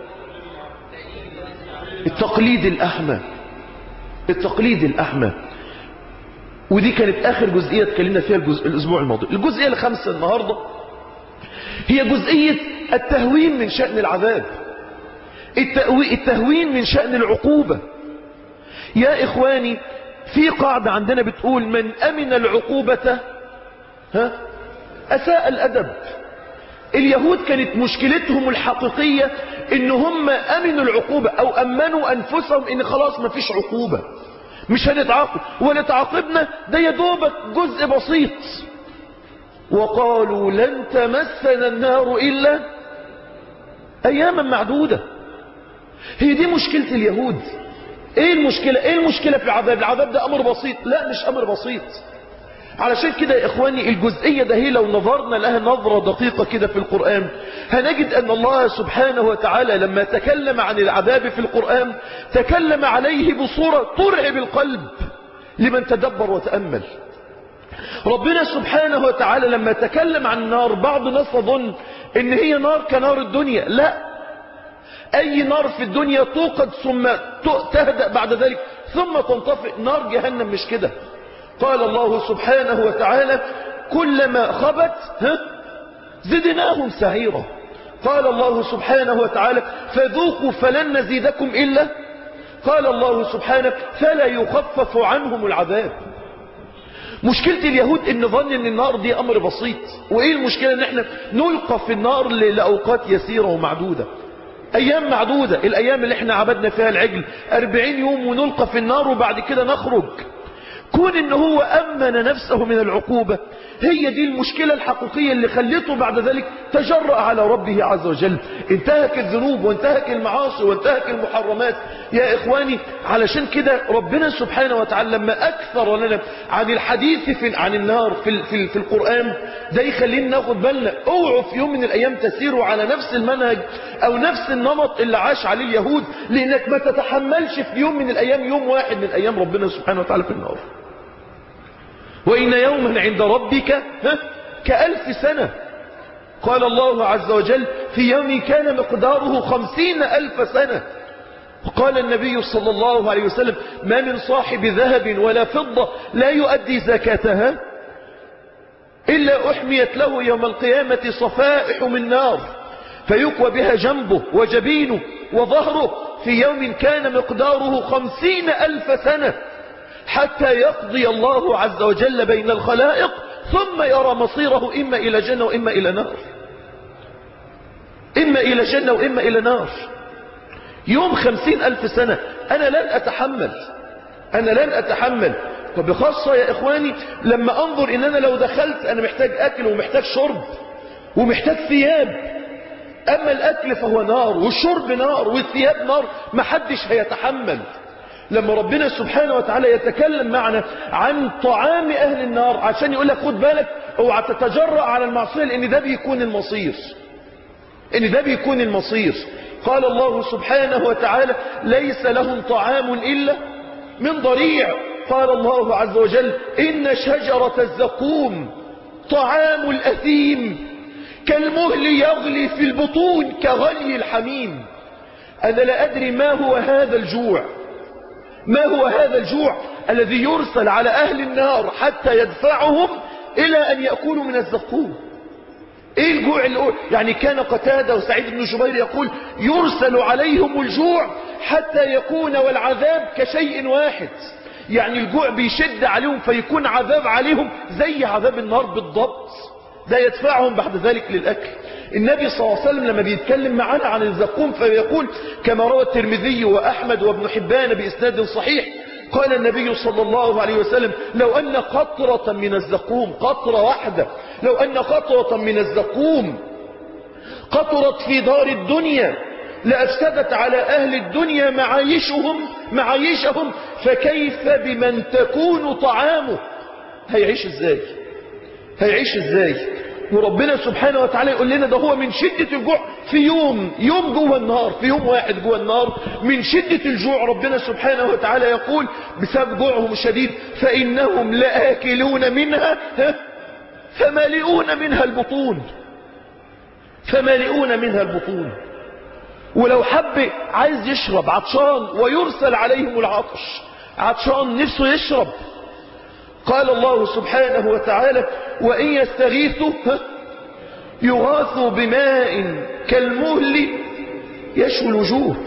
التقليد الأحمى التقليد الأحمى ودي كانت آخر جزئية اتكلمنا فيها الجزء الأسبوع الماضي الجزئية الخامسة النهاردة هي جزئية التهوين من شأن العذاب التهوين من شأن العقوبة يا إخواني في قاعدة عندنا بتقول من أمن العقوبة ها أساء الأدب اليهود كانت مشكلتهم الحقيقية ان هم امنوا العقوبة او امنوا انفسهم ان خلاص ما فيش عقوبة مش هنتعاقب ولا تعاقبنا ده يدوبك جزء بسيط وقالوا لن تمسنا النار الا اياما معدودة هي دي مشكلة اليهود ايه المشكلة ايه المشكلة في العذاب العذاب ده امر بسيط لا مش امر بسيط علشان كده يا إخواني الجزئية ده هي لو نظرنا لها نظرة دقيقة كده في القرآن هنجد أن الله سبحانه وتعالى لما تكلم عن العذاب في القرآن تكلم عليه بصورة ترعب القلب لمن تدبر وتأمل ربنا سبحانه وتعالى لما تكلم عن النار بعض الناس تظن ان هي نار كنار الدنيا لا اي نار في الدنيا توقد ثم تهدأ بعد ذلك ثم تنطفئ نار جهنم مش كده قال الله سبحانه وتعالى كلما خبت ها زدناهم سعيرا قال الله سبحانه وتعالى فذوقوا فلن نزيدكم إلا قال الله سبحانه فلا يخفف عنهم العذاب مشكلة اليهود ان ظن ان النار دي امر بسيط وايه المشكلة ان احنا نلقى في النار لأوقات يسيرة ومعدودة ايام معدودة الايام اللي احنا عبدنا فيها العجل اربعين يوم ونلقى في النار وبعد كده نخرج كون ان هو امن نفسه من العقوبة هي دي المشكلة الحقيقية اللي خلته بعد ذلك تجرأ على ربه عز وجل انتهك الذنوب وانتهك المعاصي وانتهك المحرمات يا اخواني علشان كده ربنا سبحانه وتعالى لما اكثر لنا عن الحديث في عن النار في, في, في القرآن ده يخلينا ناخد بالنا اوعوا في يوم من الايام تسيروا على نفس المنهج او نفس النمط اللي عاش عليه اليهود لانك ما تتحملش في يوم من الايام يوم واحد من ايام ربنا سبحانه وتعالى في النار وإن يوما عند ربك كألف سنة قال الله عز وجل في يوم كان مقداره خمسين ألف سنة قال النبي صلى الله عليه وسلم ما من صاحب ذهب ولا فضة لا يؤدي زكاتها إلا أحميت له يوم القيامة صفائح من نار فيكوى بها جنبه وجبينه وظهره في يوم كان مقداره خمسين ألف سنة حتى يقضي الله عز وجل بين الخلائق ثم يرى مصيره إما إلى جنة وإما إلى نار إما إلى جنة وإما إلى نار يوم خمسين ألف سنة أنا لن أتحمل أنا لن أتحمل وبخاصة يا إخواني لما أنظر إن أنا لو دخلت أنا محتاج أكل ومحتاج شرب ومحتاج ثياب أما الأكل فهو نار والشرب نار والثياب نار محدش هيتحمل لما ربنا سبحانه وتعالى يتكلم معنا عن طعام أهل النار عشان يقول لك خد بالك اوعى تتجرأ على المعصية لأن ده بيكون المصير إن ده بيكون المصير قال الله سبحانه وتعالى ليس لهم طعام إلا من ضريع قال الله عز وجل إن شجرة الزقوم طعام الأثيم كالمهل يغلي في البطون كغلي الحميم أنا لا أدري ما هو هذا الجوع ما هو هذا الجوع الذي يرسل على أهل النار حتى يدفعهم إلى أن يأكلوا من الزقوم ايه الجوع اللي يعني كان قتادة وسعيد بن جبير يقول يرسل عليهم الجوع حتى يكون والعذاب كشيء واحد يعني الجوع بيشد عليهم فيكون عذاب عليهم زي عذاب النار بالضبط ده يدفعهم بعد ذلك للأكل النبي صلى الله عليه وسلم لما بيتكلم معنا عن الزقوم فيقول كما روى الترمذي وأحمد وابن حبان بإسناد صحيح قال النبي صلى الله عليه وسلم لو أن قطرة من الزقوم قطرة واحدة لو أن قطرة من الزقوم قطرت في دار الدنيا لأفسدت على أهل الدنيا معايشهم معايشهم فكيف بمن تكون طعامه هيعيش ازاي هيعيش ازاي وربنا سبحانه وتعالى يقول لنا ده هو من شدة الجوع في يوم يوم جوه النار في يوم واحد جوه النار من شدة الجوع ربنا سبحانه وتعالى يقول بسبب جوعهم الشديد فإنهم لآكلون منها فمالئون منها البطون فمالئون منها البطون ولو حب عايز يشرب عطشان ويرسل عليهم العطش عطشان نفسه يشرب قال الله سبحانه وتعالى وإن يستغيثوا يغاثوا بماء كالمهل يشوي الوجوه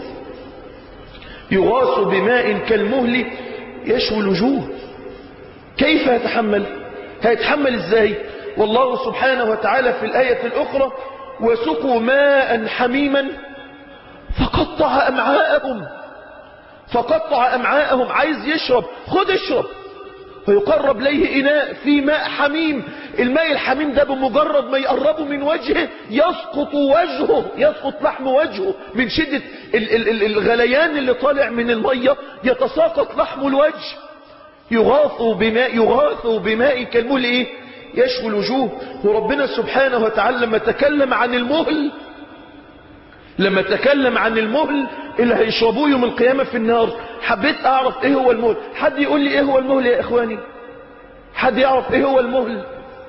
يغاث بماء كالمهل يشوي الوجوه كيف يتحمل هيتحمل ازاي والله سبحانه وتعالى في الآية الأخرى وسقوا ماء حميما فقطع أمعاءهم فقطع أمعاءهم عايز يشرب خد اشرب فيقرب ليه إناء في ماء حميم الماء الحميم ده بمجرد ما يقربه من وجهه يسقط وجهه يسقط لحم وجهه من شدة ال ال ال الغليان اللي طالع من المية يتساقط لحم الوجه يغاث بماء يغاث بماء كالمهل ايه يشوي الوجوه وربنا سبحانه وتعالى لما تكلم عن المهل لما تكلم عن المهل اللي هيشربوه يوم القيامة في النار حبيت اعرف ايه هو المهل حد يقول لي ايه هو المهل يا اخواني حد يعرف ايه هو المهل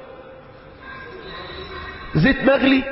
زيت مغلي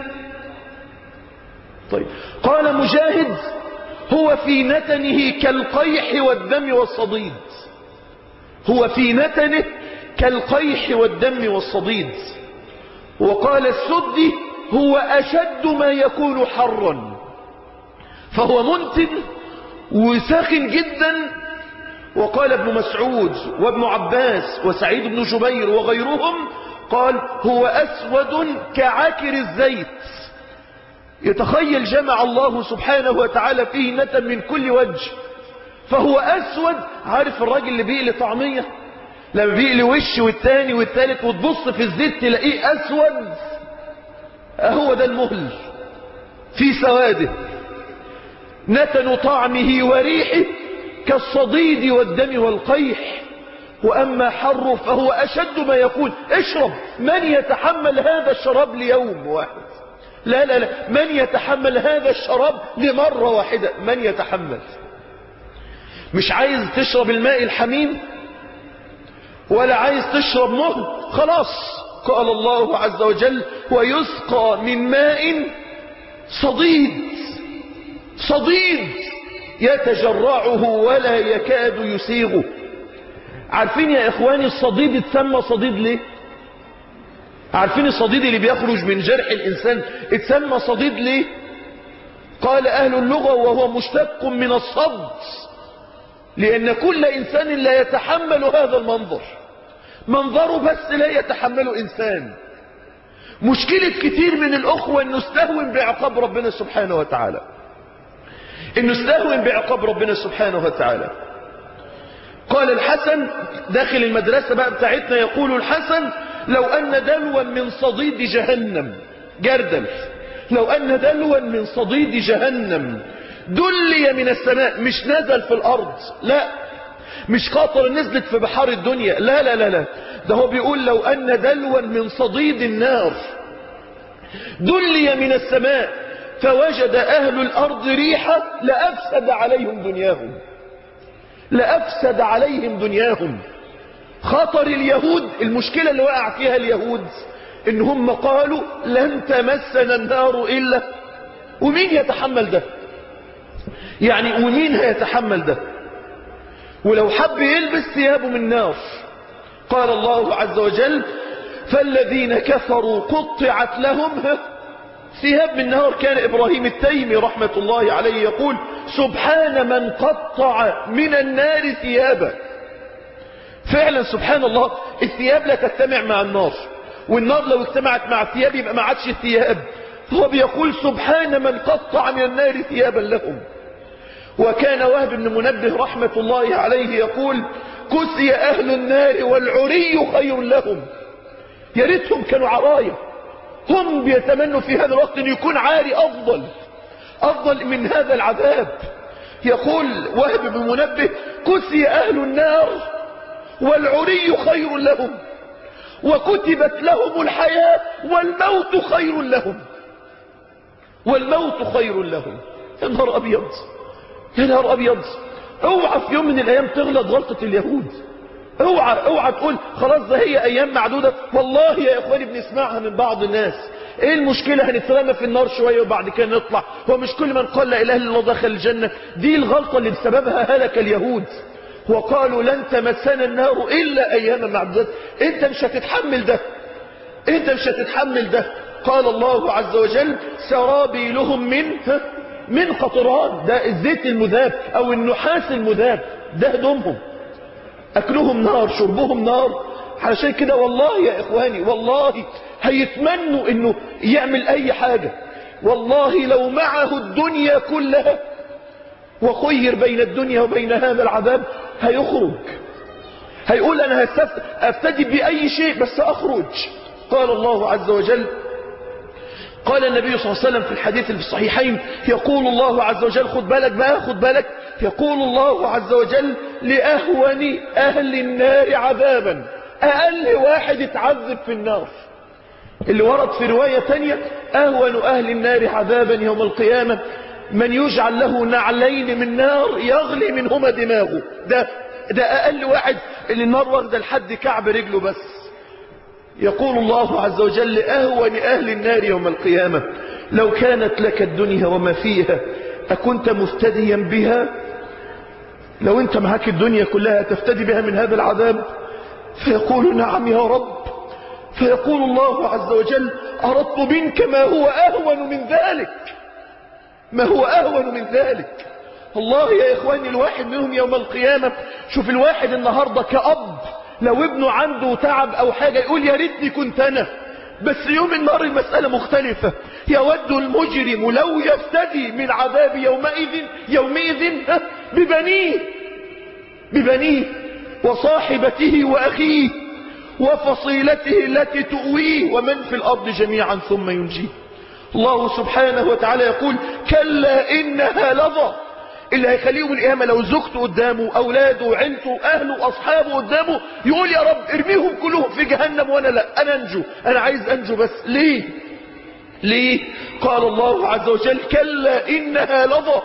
طيب قال مجاهد هو في نتنه كالقيح والدم والصديد هو في نتنه كالقيح والدم والصديد وقال السدي هو أشد ما يكون حرا فهو منتن وساخن جدا وقال ابن مسعود وابن عباس وسعيد بن جبير وغيرهم قال هو أسود كعكر الزيت يتخيل جمع الله سبحانه وتعالى فيه نتن من كل وجه فهو أسود عارف الراجل اللي بيقلي طعمية لما بيقلي وش والتاني والتالت وتبص في الزيت تلاقيه أسود هو ده المهل في سواده نتن طعمه وريحه كالصديد والدم والقيح وأما حره فهو أشد ما يكون اشرب من يتحمل هذا الشراب ليوم واحد لا لا لا من يتحمل هذا الشراب لمرة واحدة من يتحمل مش عايز تشرب الماء الحميم ولا عايز تشرب مهل خلاص قال الله عز وجل ويسقى من ماء صديد صديد يتجرعه ولا يكاد يسيغه عارفين يا اخواني الصديد اتسمى صديد ليه عارفين الصديد اللي بيخرج من جرح الإنسان اتسمى صديد ليه قال أهل اللغة وهو مشتق من الصد لأن كل إنسان لا يتحمل هذا المنظر منظره بس لا يتحمله إنسان مشكلة كتير من الأخوة أنه استهون بعقاب ربنا سبحانه وتعالى أنه استهون بعقاب ربنا سبحانه وتعالى قال الحسن داخل المدرسة بقى بتاعتنا يقول الحسن لو أن دلوا من صديد جهنم جردل لو أن دلوا من صديد جهنم دلي من السماء مش نزل في الأرض لا مش قاطر نزلت في بحار الدنيا لا لا لا لا ده هو بيقول لو أن دلوا من صديد النار دلي من السماء فوجد أهل الأرض ريحة لأفسد عليهم دنياهم لأفسد عليهم دنياهم خطر اليهود المشكلة اللي وقع فيها اليهود ان هم قالوا لن تمسنا النار إلا ومين يتحمل ده يعني ومين هيتحمل ده ولو حب يلبس ثيابه من نار قال الله عز وجل فالذين كفروا قطعت لهم ثياب من نار كان إبراهيم التيمي رحمة الله عليه يقول سبحان من قطع من النار ثيابا فعلا سبحان الله الثياب لا تجتمع مع النار والنار لو اجتمعت مع الثياب يبقى ما عادش الثياب هو بيقول سبحان من قطع من النار ثيابا لهم وكان وهب بن منبه رحمة الله عليه يقول كسي أهل النار والعري خير لهم يا ريتهم كانوا عرايا هم بيتمنوا في هذا الوقت أن يكون عاري أفضل أفضل من هذا العذاب يقول وهب بن منبه كسي أهل النار والعري خير لهم وكتبت لهم الحياة والموت خير لهم والموت خير لهم يا نهار أبيض يا نهار أبيض اوعى في يوم من الأيام تغلط غلطة اليهود اوعى اوعى تقول خلاص ده هي أيام معدودة والله يا إخواني بنسمعها من بعض الناس ايه المشكلة هنترمى في النار شوية وبعد كده نطلع هو مش كل من قال لا إله إلا الله دخل الجنة دي الغلطة اللي بسببها هلك اليهود وقالوا لن تمسنا النار إلا أياما معدودات انت مش هتتحمل ده انت مش هتتحمل ده قال الله عز وجل سرابيلهم من من قطران ده الزيت المذاب او النحاس المذاب ده هدومهم اكلهم نار شربهم نار علشان كده والله يا اخواني والله هيتمنوا انه يعمل اي حاجة والله لو معه الدنيا كلها وخير بين الدنيا وبين هذا العذاب هيخرج هيقول انا افتدي باي شيء بس اخرج قال الله عز وجل قال النبي صلى الله عليه وسلم في الحديث اللي في الصحيحين يقول الله عز وجل خد بالك بقى خد بالك يقول الله عز وجل لأهون أهل النار عذابا أقل واحد اتعذب في النار اللي ورد في رواية تانية أهون أهل النار عذابا يوم القيامة من يجعل له نعلين من نار يغلي منهما دماغه ده ده أقل واحد اللي النار واخده لحد كعب رجله بس يقول الله عز وجل أهون أهل النار يوم القيامة لو كانت لك الدنيا وما فيها أكنت مفتديا بها لو أنت معك الدنيا كلها تفتدي بها من هذا العذاب فيقول نعم يا رب فيقول الله عز وجل أردت منك ما هو أهون من ذلك ما هو أهون من ذلك الله يا إخواني الواحد منهم يوم القيامة شوف الواحد النهاردة كأب لو ابنه عنده تعب او حاجة يقول يا ريتني كنت انا بس يوم النار المسألة مختلفة يود المجرم لو يفتدي من عذاب يومئذ يومئذ ببنيه ببنيه وصاحبته واخيه وفصيلته التي تؤويه ومن في الارض جميعا ثم ينجيه الله سبحانه وتعالى يقول كلا انها لظى اللي هيخليه من القيامة لو زوجته قدامه اولاده عيلته اهله اصحابه قدامه يقول يا رب ارميهم كلهم في جهنم وانا لا انا انجو انا عايز انجو بس ليه ليه قال الله عز وجل كلا انها لظى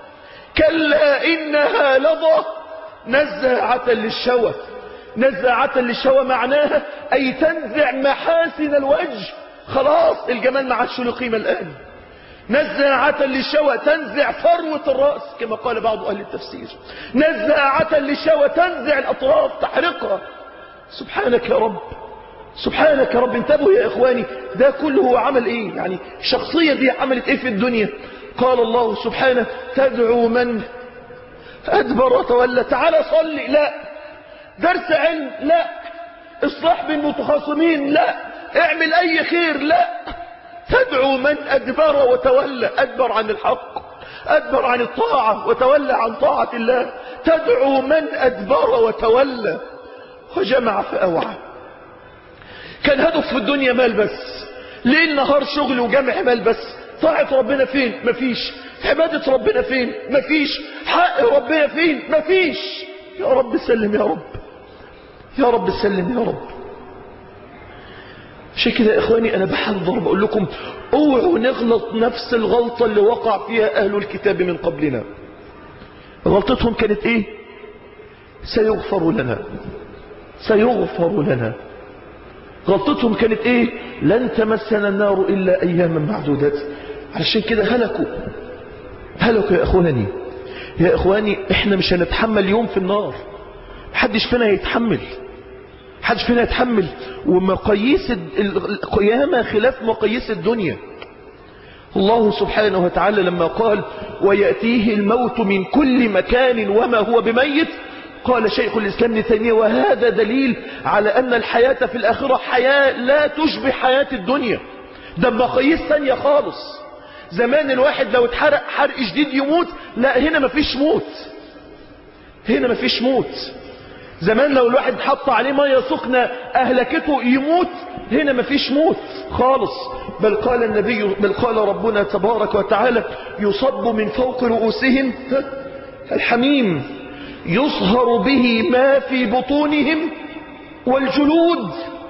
كلا انها لظى نزاعة للشوى نزاعة للشوى معناها اي تنزع محاسن الوجه خلاص الجمال ما عادش له قيمة الان نزاعة للشوى تنزع فروة الرأس كما قال بعض أهل التفسير نزاعة للشوى تنزع الأطراف تحرقها سبحانك يا رب سبحانك يا رب انتبهوا يا إخواني ده كله هو عمل إيه يعني الشخصية دي عملت إيه في الدنيا قال الله سبحانه تدعو من أدبر وتولى تعالى صلي لا درس علم لا اصلاح بين متخاصمين لا اعمل أي خير لا تدعو من أدبر وتولى أدبر عن الحق أدبر عن الطاعة وتولى عن طاعة الله تدعو من أدبر وتولى وجمع فأوعى كان هدف في الدنيا مال بس ليل نهار شغل وجمع مال بس طاعة ربنا فين مفيش عبادة ربنا فين مفيش حق ربنا فين مفيش يا رب سلم يا رب يا رب سلم يا رب عشان كده يا اخواني انا بحذر بقول لكم اوعوا نغلط نفس الغلطة اللي وقع فيها اهل الكتاب من قبلنا غلطتهم كانت ايه سيغفر لنا سيغفر لنا غلطتهم كانت ايه لن تمسنا النار الا اياما معدودات علشان كده هلكوا هلكوا يا اخواني يا اخواني احنا مش هنتحمل يوم في النار محدش فينا يتحمل محدش فينا يتحمل ومقاييس القيامة خلاف مقاييس الدنيا الله سبحانه وتعالى لما قال ويأتيه الموت من كل مكان وما هو بميت قال شيخ الإسلام ابن تيمية وهذا دليل على أن الحياة في الآخرة حياة لا تشبه حياة الدنيا ده مقاييس ثانية خالص زمان الواحد لو اتحرق حرق شديد يموت لا هنا مفيش موت هنا مفيش موت زمان لو الواحد حط عليه مية سخنة أهلكته يموت هنا مفيش موت خالص بل قال النبي بل قال ربنا تبارك وتعالى يصب من فوق رؤوسهم الحميم يصهر به ما في بطونهم والجلود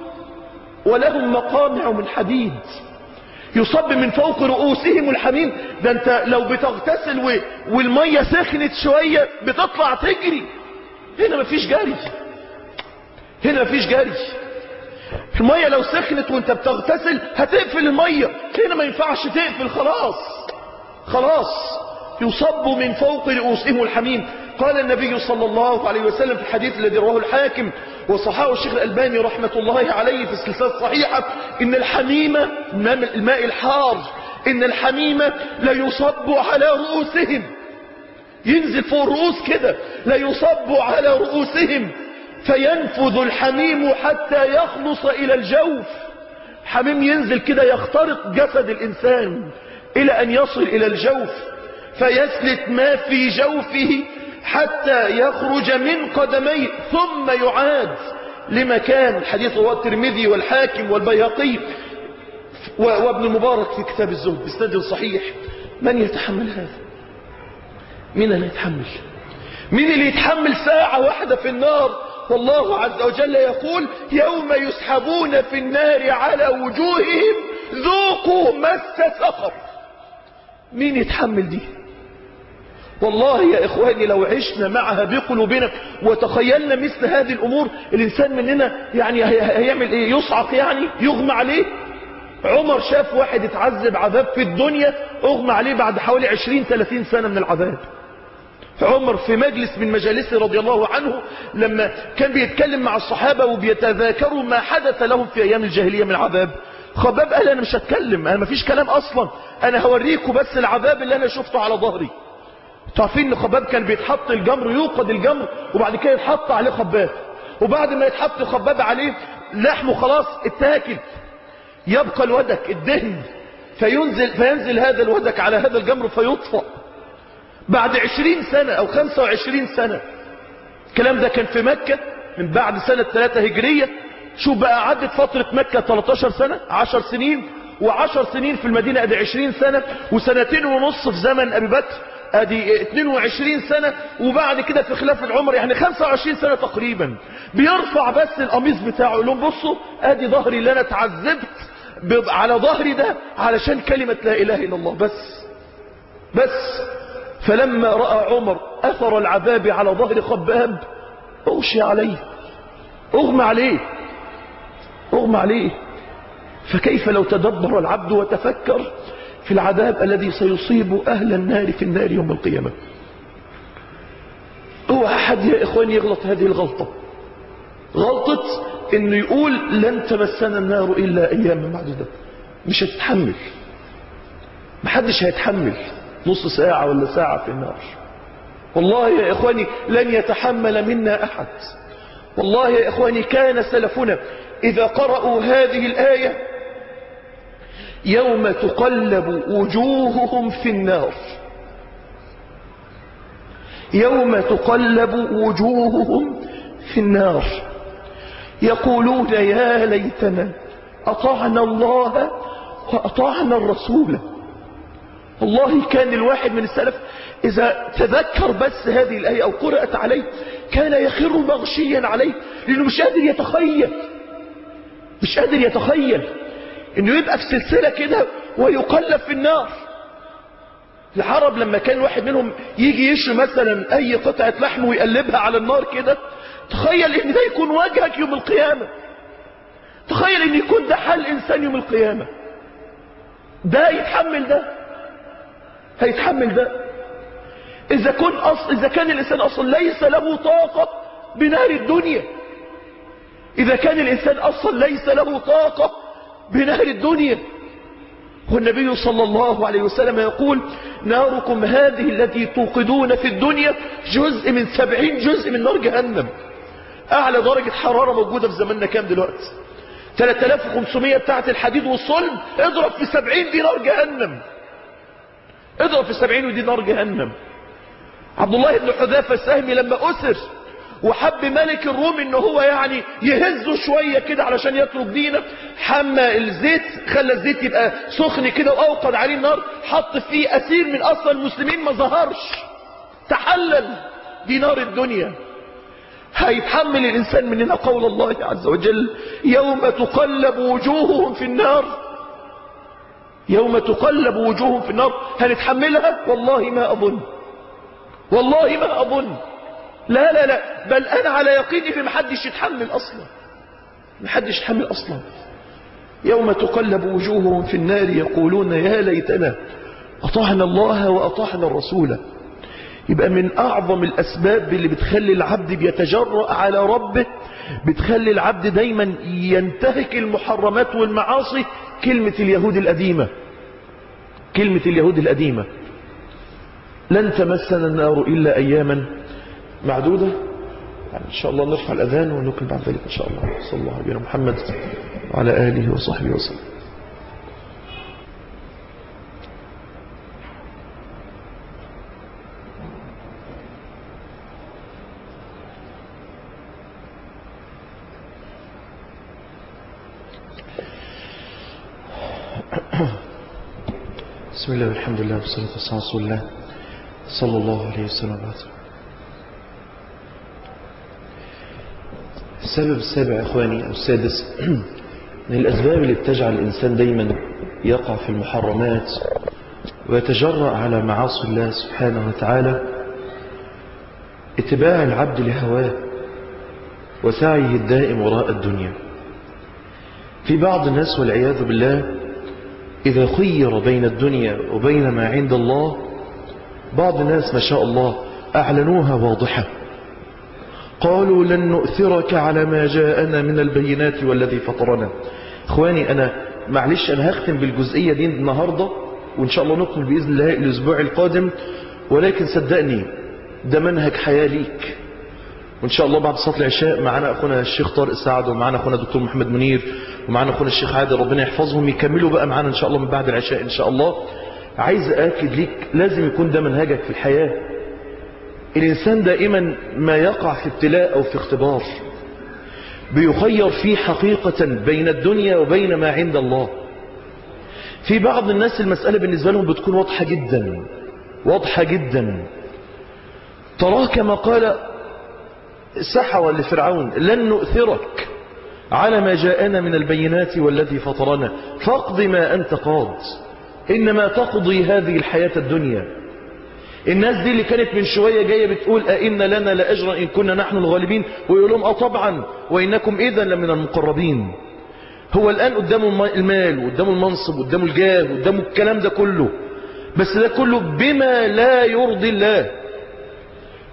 ولهم مقامع من حديد يصب من فوق رؤوسهم الحميم ده انت لو بتغتسل و... والمية سخنت شوية بتطلع تجري هنا مفيش جري هنا مفيش جري المية لو سخنت وانت بتغتسل هتقفل المية هنا ما ينفعش تقفل خلاص خلاص يصب من فوق رؤوسهم الحميم قال النبي صلى الله عليه وسلم في الحديث الذي رواه الحاكم وصححه الشيخ الألباني رحمة الله عليه في السلسلة الصحيحة إن الحميم الماء الحار إن الحميم لا يصب على رؤوسهم ينزل فوق الرؤوس كده لا يصب على رؤوسهم فينفذ الحميم حتى يخلص إلى الجوف حميم ينزل كده يخترق جسد الإنسان إلى أن يصل إلى الجوف فيسلت ما في جوفه حتى يخرج من قدميه ثم يعاد لمكان الحديث رواه الترمذي والحاكم والبيهقي وابن المبارك في كتاب الزهد بسند صحيح من يتحمل هذا مين اللي يتحمل مين اللي يتحمل ساعة واحدة في النار والله عز وجل يقول يوم يسحبون في النار على وجوههم ذوقوا مس سقر مين يتحمل دي والله يا إخواني لو عشنا معها بقلوبنا وتخيلنا مثل هذه الأمور الإنسان مننا يعني هيعمل إيه يصعق يعني يغمى عليه عمر شاف واحد اتعذب عذاب في الدنيا اغمى عليه بعد حوالي 20-30 سنة من العذاب عمر في مجلس من مجالسه رضي الله عنه لما كان بيتكلم مع الصحابة وبيتذاكروا ما حدث لهم في أيام الجاهلية من العذاب خباب قال أنا مش هتكلم أنا مفيش كلام أصلا أنا هوريكم بس العذاب اللي أنا شفته على ظهري تعرفين ان خباب كان بيتحط الجمر يوقد الجمر وبعد كده يتحط عليه خباب وبعد ما يتحط خباب عليه لحمه خلاص اتاكل يبقى الودك الدهن فينزل, فينزل هذا الودك على هذا الجمر فيطفأ بعد عشرين سنة او خمسة وعشرين سنة الكلام ده كان في مكة من بعد سنة ثلاثة هجرية شوف بقى عدت فترة مكة 13 سنة 10 سنين وعشر سنين في المدينة ادي 20 سنة وسنتين ونص في زمن ابي بكر ادي 22 سنة وبعد كده في خلاف العمر يعني 25 سنة تقريبا بيرفع بس القميص بتاعه يقول لهم بصوا ادي ظهري اللي انا اتعذبت على ظهري ده علشان كلمة لا اله الا الله بس بس فلما رأى عمر اثر العذاب على ظهر خباب اغشي عليه اغمى عليه اغمى عليه فكيف لو تدبر العبد وتفكر في العذاب الذي سيصيب أهل النار في النار يوم القيامة هو أحد يا إخواني يغلط هذه الغلطة غلطة انه يقول لن تمسنا النار الا اياما معدودة مش هتتحمل محدش هيتحمل نص ساعة ولا ساعة في النار والله يا إخواني لن يتحمل منا أحد والله يا إخواني كان سلفنا إذا قرأوا هذه الآية يوم تقلب وجوههم في النار يوم تقلب وجوههم في النار يقولون يا ليتنا أطعنا الله وأطعنا الرسول والله كان الواحد من السلف إذا تذكر بس هذه الآية أو قرأت عليه كان يخر مغشيا عليه لأنه مش قادر يتخيل مش قادر يتخيل انه يبقى في سلسلة كده ويقلب في النار العرب لما كان واحد منهم يجي يشوي مثلا اي قطعة لحم ويقلبها على النار كده تخيل ان ده يكون وجهك يوم القيامة تخيل ان يكون ده حال انسان يوم القيامة ده يتحمل ده هيتحمل ده اذا كن أصل اذا كان الانسان اصلا ليس له طاقة بنار الدنيا اذا كان الانسان اصلا ليس له طاقة بنار الدنيا والنبي صلى الله عليه وسلم يقول ناركم هذه التي توقدون في الدنيا جزء من سبعين جزء من نار جهنم اعلى درجة حرارة موجودة في زماننا كام دلوقتي 3500 بتاعت الحديد والصلب اضرب في 70 دي نار جهنم اضرب في 70 ودي نار جهنم عبد الله بن حذافة السهمي لما أسر وحب ملك الروم ان هو يعني يهزه شوية كده علشان يترك دينه حمى الزيت خلى الزيت يبقى سخن كده واوقد عليه النار حط فيه اسير من اصل المسلمين ما ظهرش تحلل دي نار الدنيا هيتحمل الانسان مننا قول الله عز وجل يوم تقلب وجوههم في النار يوم تقلب وجوههم في النار هنتحملها والله ما اظن والله ما اظن لا لا لا بل انا على يقين ان محدش يتحمل اصلا محدش يتحمل اصلا يوم تقلب وجوههم في النار يقولون يا ليتنا اطعنا الله واطعنا الرسول يبقى من اعظم الاسباب اللي بتخلي العبد بيتجرأ على ربه بتخلي العبد دايما ينتهك المحرمات والمعاصي كلمة اليهود القديمة كلمة اليهود القديمة لن تمسنا النار إلا أياما معدودة يعني إن شاء الله نرفع الأذان ونكمل بعد ذلك إن شاء الله صلى الله عليه محمد وعلى آله وصحبه وسلم بسم الله والحمد لله والصلاة والسلام على رسول الله صلى الله عليه وسلم وبعد السبب السابع يا اخواني او السادس من الاسباب اللي بتجعل الانسان دايما يقع في المحرمات ويتجرأ على معاصي الله سبحانه وتعالى اتباع العبد لهواه وسعيه الدائم وراء الدنيا في بعض الناس والعياذ بالله إذا خير بين الدنيا وبين ما عند الله بعض الناس ما شاء الله أعلنوها واضحة قالوا لن نؤثرك على ما جاءنا من البينات والذي فطرنا اخواني أنا معلش أنا هختم بالجزئية دي النهاردة وإن شاء الله نكمل بإذن الله الأسبوع القادم ولكن صدقني ده منهج حياة ليك وإن شاء الله بعد صلاة العشاء معنا أخونا الشيخ طارق السعد ومعنا أخونا دكتور محمد منير ومعنا أخونا الشيخ عادل ربنا يحفظهم يكملوا بقى معنا إن شاء الله من بعد العشاء إن شاء الله عايز أكد ليك لازم يكون ده منهجك في الحياة الإنسان دائما ما يقع في ابتلاء أو في اختبار بيخير فيه حقيقة بين الدنيا وبين ما عند الله في بعض الناس المسألة بالنسبة لهم بتكون واضحة جدا واضحة جدا تراه كما قال سحر لفرعون لن نؤثرك على ما جاءنا من البينات والذي فطرنا فاقض ما أنت قاض إنما تقضي هذه الحياة الدنيا الناس دي اللي كانت من شوية جاية بتقول أئن لنا لأجرا إن كنا نحن الغالبين ويقول لهم أه طبعا وإنكم إذا لمن المقربين هو الآن قدامه المال وقدامه المنصب وقدامه الجاه وقدامه الكلام ده كله بس ده كله بما لا يرضي الله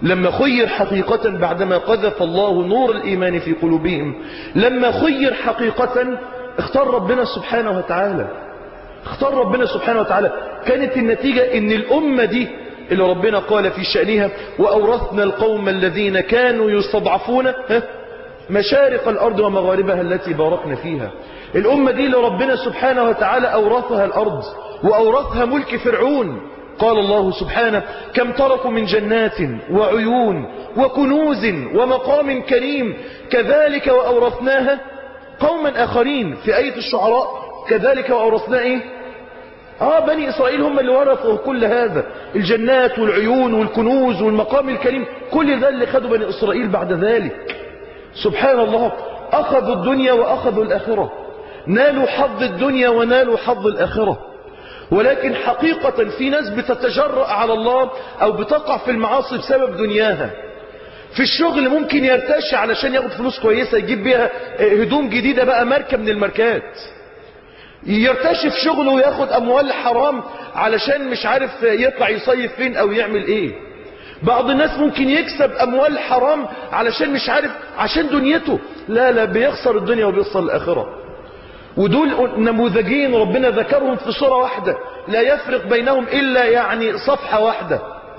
لما خير حقيقة بعدما قذف الله نور الإيمان في قلوبهم لما خير حقيقة اختار ربنا سبحانه وتعالى اختار ربنا سبحانه وتعالى كانت النتيجة ان الأمة دي اللي ربنا قال في شأنها وأورثنا القوم الذين كانوا يستضعفون ها مشارق الأرض ومغاربها التي باركنا فيها الأمة دي اللي ربنا سبحانه وتعالى أورثها الأرض وأورثها ملك فرعون قال الله سبحانه كم تركوا من جنات وعيون وكنوز ومقام كريم كذلك وأورثناها قوما آخرين في آية الشعراء كذلك وأورثنا إيه آه بني إسرائيل هم اللي ورثوا كل هذا الجنات والعيون والكنوز والمقام الكريم كل ده اللي خدوا بني إسرائيل بعد ذلك سبحان الله أخذوا الدنيا وأخذوا الآخرة نالوا حظ الدنيا ونالوا حظ الآخرة ولكن حقيقة في ناس بتتجرأ على الله أو بتقع في المعاصي بسبب دنياها في الشغل ممكن يرتشي علشان ياخد فلوس كويسة يجيب بيها هدوم جديدة بقى ماركة من الماركات يرتشي في شغله وياخد أموال حرام علشان مش عارف يطلع يصيف فين أو يعمل إيه بعض الناس ممكن يكسب أموال حرام علشان مش عارف عشان دنيته لا لا بيخسر الدنيا وبيخسر الآخرة ودول نموذجين ربنا ذكرهم في صورة واحدة لا يفرق بينهم إلا يعني صفحة واحدة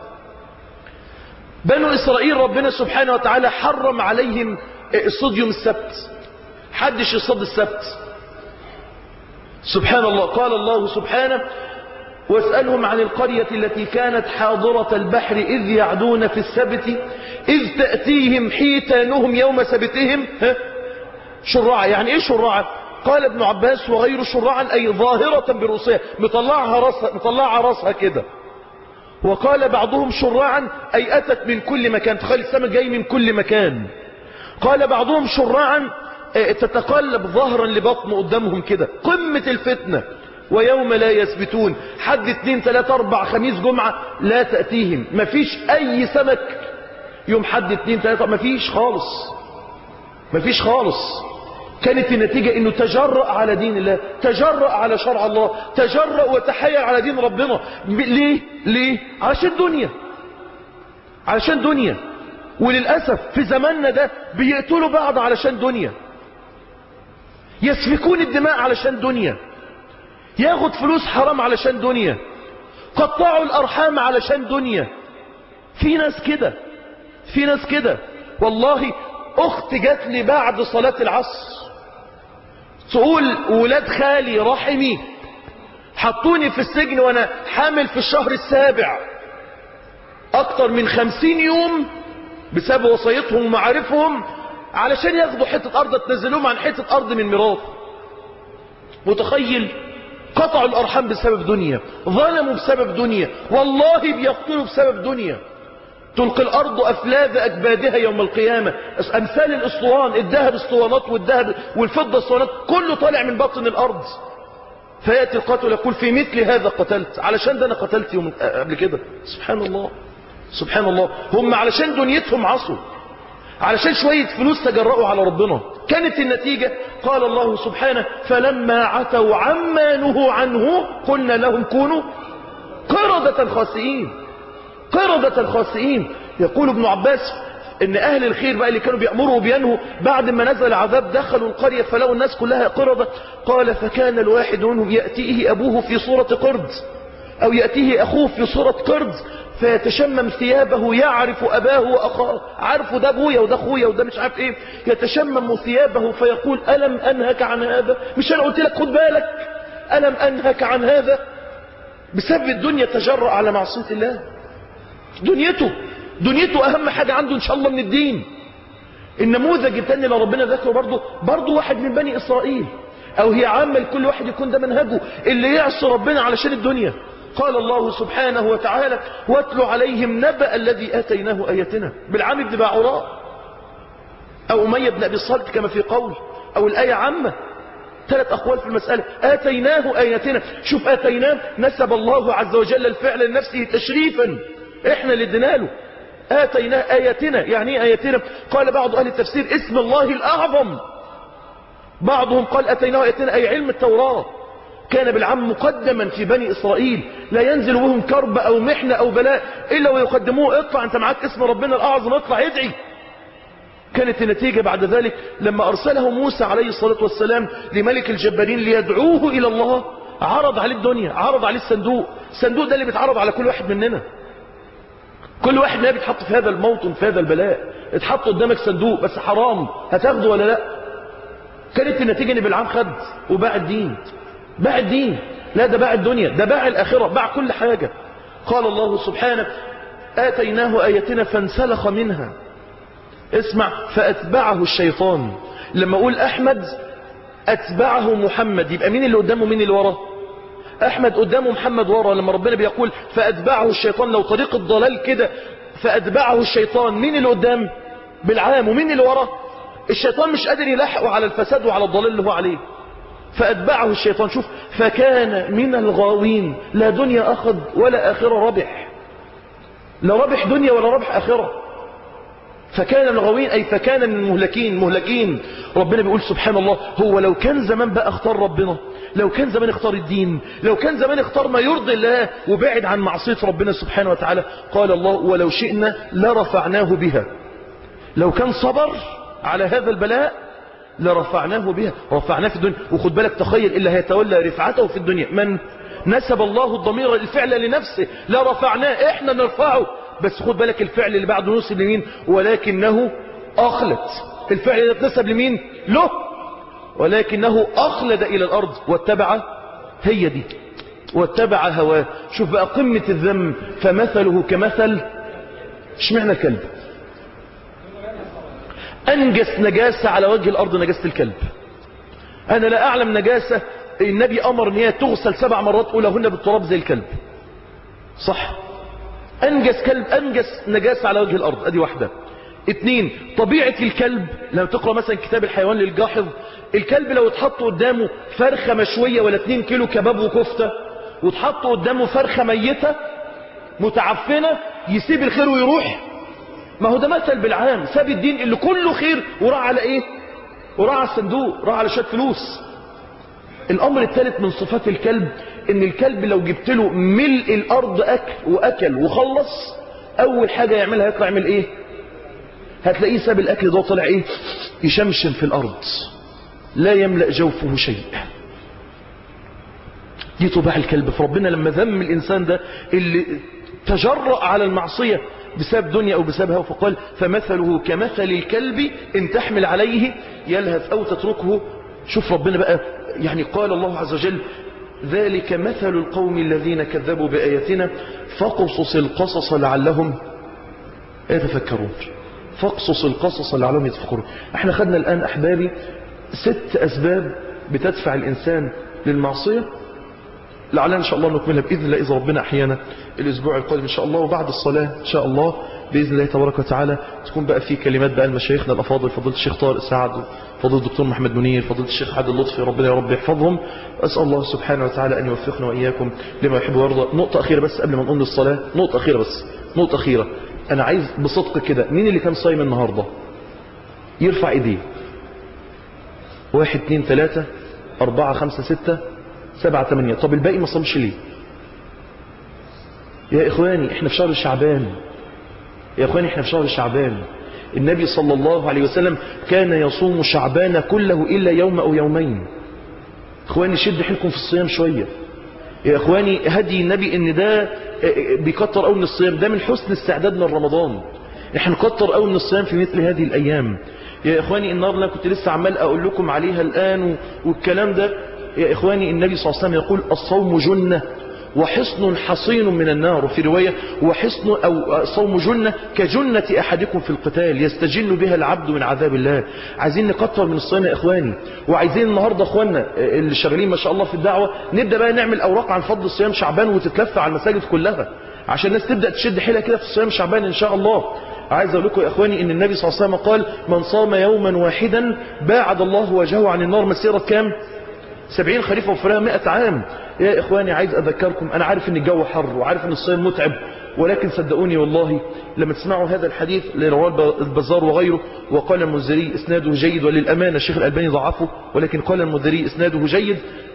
بنو إسرائيل ربنا سبحانه وتعالى حرم عليهم الصديوم السبت حدش يصد السبت سبحان الله قال الله سبحانه واسألهم عن القرية التي كانت حاضرة البحر إذ يعدون في السبت إذ تأتيهم حيتانهم يوم سبتهم ها شرعة يعني إيه شرعة قال ابن عباس وغير شرعا أي ظاهرة برؤوسها مطلعها راسها, مطلعها راسها كده وقال بعضهم شرعا أي أتت من كل مكان تخيل السماء جاي من كل مكان قال بعضهم شرعا تتقلب ظهرا لبطن قدامهم كده قمة الفتنة ويوم لا يثبتون حد اثنين ثلاثة اربع خميس جمعة لا تأتيهم مفيش اي سمك يوم حد اثنين ثلاثة مفيش خالص مفيش خالص كانت النتيجة انه تجرأ على دين الله تجرأ على شرع الله تجرأ وتحير على دين ربنا ليه ليه علشان دنيا علشان دنيا وللأسف في زماننا ده بيقتلوا بعض علشان دنيا يسفكون الدماء علشان دنيا ياخد فلوس حرام علشان دنيا قطعوا الأرحام علشان دنيا في ناس كده في ناس كده والله أخت جات لي بعد صلاة العصر تقول ولاد خالي رحمي حطوني في السجن وانا حامل في الشهر السابع اكتر من خمسين يوم بسبب وصيتهم ومعارفهم علشان ياخدوا حتة ارض تنزلوهم عن حتة ارض من ميراث متخيل قطعوا الارحام بسبب دنيا ظلموا بسبب دنيا والله بيقتلوا بسبب دنيا تلقي الارض افلاذ اكبادها يوم القيامة امثال الاسطوان الذهب اسطوانات والذهب والفضة اسطوانات كله طالع من بطن الارض فيأتي القاتل يقول في مثل هذا قتلت علشان ده انا قتلت يوم قبل كده سبحان الله سبحان الله هم علشان دنيتهم عصوا علشان شوية فلوس تجرأوا على ربنا كانت النتيجة قال الله سبحانه فلما عتوا عما نهوا عنه قلنا لهم كونوا قردة خاسئين قردة خاسئين يقول ابن عباس ان اهل الخير بقى اللي كانوا بيأمروا وبينهوا بعد ما نزل عذاب دخلوا القرية فلقوا الناس كلها قردة قال فكان الواحد منهم يأتيه ابوه في صورة قرد او يأتيه اخوه في صورة قرد فيتشمم ثيابه يعرف اباه واخاه عارفه ده ابويا وده اخويا وده مش عارف ايه يتشمم ثيابه فيقول الم انهك عن هذا مش انا قلت لك خد بالك الم انهك عن هذا بسبب الدنيا تجرأ على معصية الله دنيته دنيته اهم حاجة عنده ان شاء الله من الدين النموذج الثاني اللي ربنا ذكره برضه برضه واحد من بني اسرائيل او هي عامة لكل واحد يكون ده منهجه اللي يعصي ربنا علشان الدنيا قال الله سبحانه وتعالى واتل عليهم نبأ الذي آتيناه آياتنا بالعام بن باعوراء أو أمية بن أبي الصلت كما في قول أو الآية عامة ثلاث أقوال في المسألة آتيناه آياتنا شوف آتيناه نسب الله عز وجل الفعل لنفسه تشريفا إحنا اللي ادينا له آتيناه آياتنا يعني ايه آياتنا قال بعض أهل التفسير اسم الله الأعظم بعضهم قال أتيناه آياتنا أي علم التوراة كان بالعم مقدما في بني إسرائيل لا ينزل بهم كرب أو محنة أو بلاء إلا ويقدموه اطلع أنت معاك اسم ربنا الأعظم اطلع ادعي كانت النتيجة بعد ذلك لما أرسله موسى عليه الصلاة والسلام لملك الجبارين ليدعوه إلى الله عرض عليه الدنيا عرض عليه الصندوق الصندوق ده اللي بيتعرض على كل واحد مننا كل واحد مننا بيتحط في هذا الموطن في هذا البلاء اتحط قدامك صندوق بس حرام هتاخده ولا لا كانت النتيجة ان بالعام خد وباع الدين باع الدين لا ده باع الدنيا ده باع الآخرة باع كل حاجة قال الله سبحانه آتيناه آيتنا فانسلخ منها اسمع فأتبعه الشيطان لما أقول أحمد أتبعه محمد يبقى مين اللي قدامه مين اللي وراه أحمد قدامه محمد وراه لما ربنا بيقول فأتبعه الشيطان لو طريق الضلال كده فأتبعه الشيطان مين اللي قدام بالعام ومين اللي وراه الشيطان مش قادر يلحقه على الفساد وعلى الضلال اللي هو عليه فأتبعه الشيطان شوف فكان من الغاوين لا دنيا أخذ ولا آخرة ربح لا ربح دنيا ولا ربح آخرة فكان الغاوين أي فكان من المهلكين مهلكين ربنا بيقول سبحان الله هو لو كان زمان بقى اختار ربنا لو كان زمان اختار الدين لو كان زمان اختار ما يرضي الله وبعد عن معصية ربنا سبحانه وتعالى قال الله ولو شئنا لرفعناه بها لو كان صبر على هذا البلاء لرفعناه بها رفعناه في الدنيا وخد بالك تخيل إلا هيتولى رفعته في الدنيا من نسب الله الضمير الفعل لنفسه لا رفعناه احنا نرفعه بس خد بالك الفعل اللي بعده نسب لمين ولكنه أخلد الفعل اللي اتنسب لمين له ولكنه أخلد إلى الأرض واتبع هي دي واتبع هواه شوف بقى قمة الذم فمثله كمثل اشمعنى الكلب أنجس نجاسة على وجه الأرض نجاسة الكلب أنا لا أعلم نجاسة النبي أمر أن هي تغسل سبع مرات أولهن بالتراب زي الكلب صح أنجس كلب أنجس نجاسة على وجه الأرض أدي واحدة اتنين طبيعة الكلب لما تقرأ مثلا كتاب الحيوان للجاحظ الكلب لو اتحط قدامه فرخة مشوية ولا اتنين كيلو كباب وكفتة وتحط قدامه فرخة ميتة متعفنة يسيب الخير ويروح ما هو ده مثل بالعام ساب الدين اللي كله خير وراح على ايه وراح على الصندوق راح على شويه فلوس الامر الثالث من صفات الكلب ان الكلب لو جبت له ملء الارض اكل واكل وخلص اول حاجة يعملها يطلع يعمل ايه هتلاقيه ساب الاكل ده طلع ايه يشمشم في الارض لا يملأ جوفه شيء دي طباع الكلب فربنا لما ذم الانسان ده اللي تجرأ على المعصية بسبب دنيا أو بسبب هوى فقال فمثله كمثل الكلب إن تحمل عليه يلهث أو تتركه شوف ربنا بقى يعني قال الله عز وجل ذلك مثل القوم الذين كذبوا بآياتنا فقصص القصص لعلهم يتفكرون فاقصص القصص لعلهم يتفكرون احنا خدنا الآن أحبابي ست أسباب بتدفع الإنسان للمعصية لعلنا إن شاء الله نكملها بإذن الله إذا ربنا أحيانا الأسبوع القادم إن شاء الله وبعد الصلاة إن شاء الله بإذن الله تبارك وتعالى تكون بقى في كلمات بقى المشايخنا الأفاضل فضيلة الشيخ طارق سعد فضيلة الدكتور محمد منير فضيلة الشيخ عادل لطفي ربنا يا رب يحفظهم أسأل الله سبحانه وتعالى أن يوفقنا وإياكم لما يحب ويرضى نقطة أخيرة بس قبل ما نقوم للصلاة نقطة أخيرة بس نقطة أخيرة أنا عايز بصدق كده مين اللي كان صايم النهاردة يرفع إيديه واحد اتنين تلاتة أربعة خمسة ستة سبعة ثمانية طب الباقي ما صامش ليه يا إخواني إحنا في شهر شعبان يا إخواني إحنا في شهر شعبان النبي صلى الله عليه وسلم كان يصوم شعبان كله إلا يوم أو يومين إخواني شد حيلكم في الصيام شوية يا إخواني هدي النبي إن ده بيكتر قوي من الصيام ده من حسن استعدادنا لرمضان احنا نكتر قوي من الصيام في مثل هذه الأيام يا إخواني النار اللي كنت لسه عمال أقول لكم عليها الآن والكلام ده يا إخواني النبي صلى الله عليه وسلم يقول الصوم جنة وحصن حصين من النار وفي رواية وحصن أو الصوم جنة كجنة أحدكم في القتال يستجن بها العبد من عذاب الله عايزين نكتر من الصيام يا إخواني وعايزين النهاردة إخواننا اللي شغالين ما شاء الله في الدعوة نبدأ بقى نعمل أوراق عن فضل الصيام شعبان وتتلف على المساجد كلها عشان الناس تبدأ تشد حيلها كده في الصيام شعبان إن شاء الله عايز أقول لكم يا إخواني إن النبي صلى الله عليه وسلم قال من صام يوما واحدا باعد الله وجهه عن النار مسيرة كام سبعين خريفة وفرها مئة عام يا إخواني عايز أذكركم أنا عارف أن الجو حر وعارف أن الصيام متعب ولكن صدقوني والله لما تسمعوا هذا الحديث لرواه البزار وغيره وقال المنذري إسناده جيد وللأمانة الشيخ الألباني ضعفه ولكن قال المنذري إسناده جيد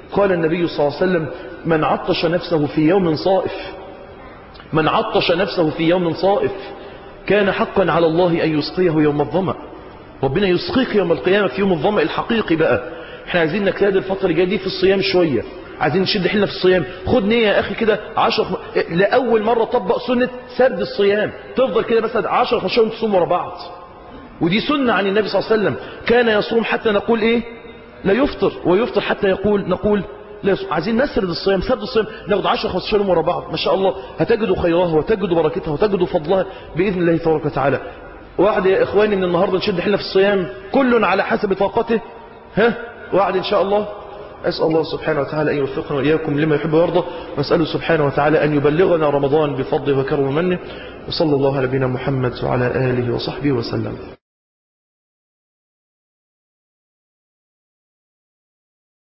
قال النبي صلى الله عليه وسلم من عطش نفسه في يوم صائف من عطش نفسه في يوم صائف كان حقا على الله أن يسقيه يوم الظمأ ربنا يسقيك يوم القيامة في يوم الظمأ الحقيقي بقى احنا عايزين نجتهد الفترة اللي جايه دي في الصيام شوية عايزين نشد حيلنا في الصيام خد نية يا أخي كده 10 لأول مرة طبق سنة سرد الصيام تفضل كده مثلا 10 15 يوم تصوم ورا بعض ودي سنة عن النبي صلى الله عليه وسلم كان يصوم حتى نقول ايه لا يفطر ويفطر حتى يقول نقول لا يصوم عايزين نسرد الصيام سرد الصيام ناخد 10 15 يوم ورا بعض ما شاء الله هتجدوا خيرها وتجدوا بركتها وتجدوا فضلها بإذن الله تبارك وتعالى وعد يا إخواني من النهاردة نشد حيلنا في الصيام كل على حسب طاقته ها وعد إن شاء الله أسأل الله سبحانه وتعالى أن يوفقنا وإياكم لما يحب ويرضى وأسأله سبحانه وتعالى أن يبلغنا رمضان بفضله وكرم منه وصلى الله على نبينا محمد وعلى آله وصحبه وسلم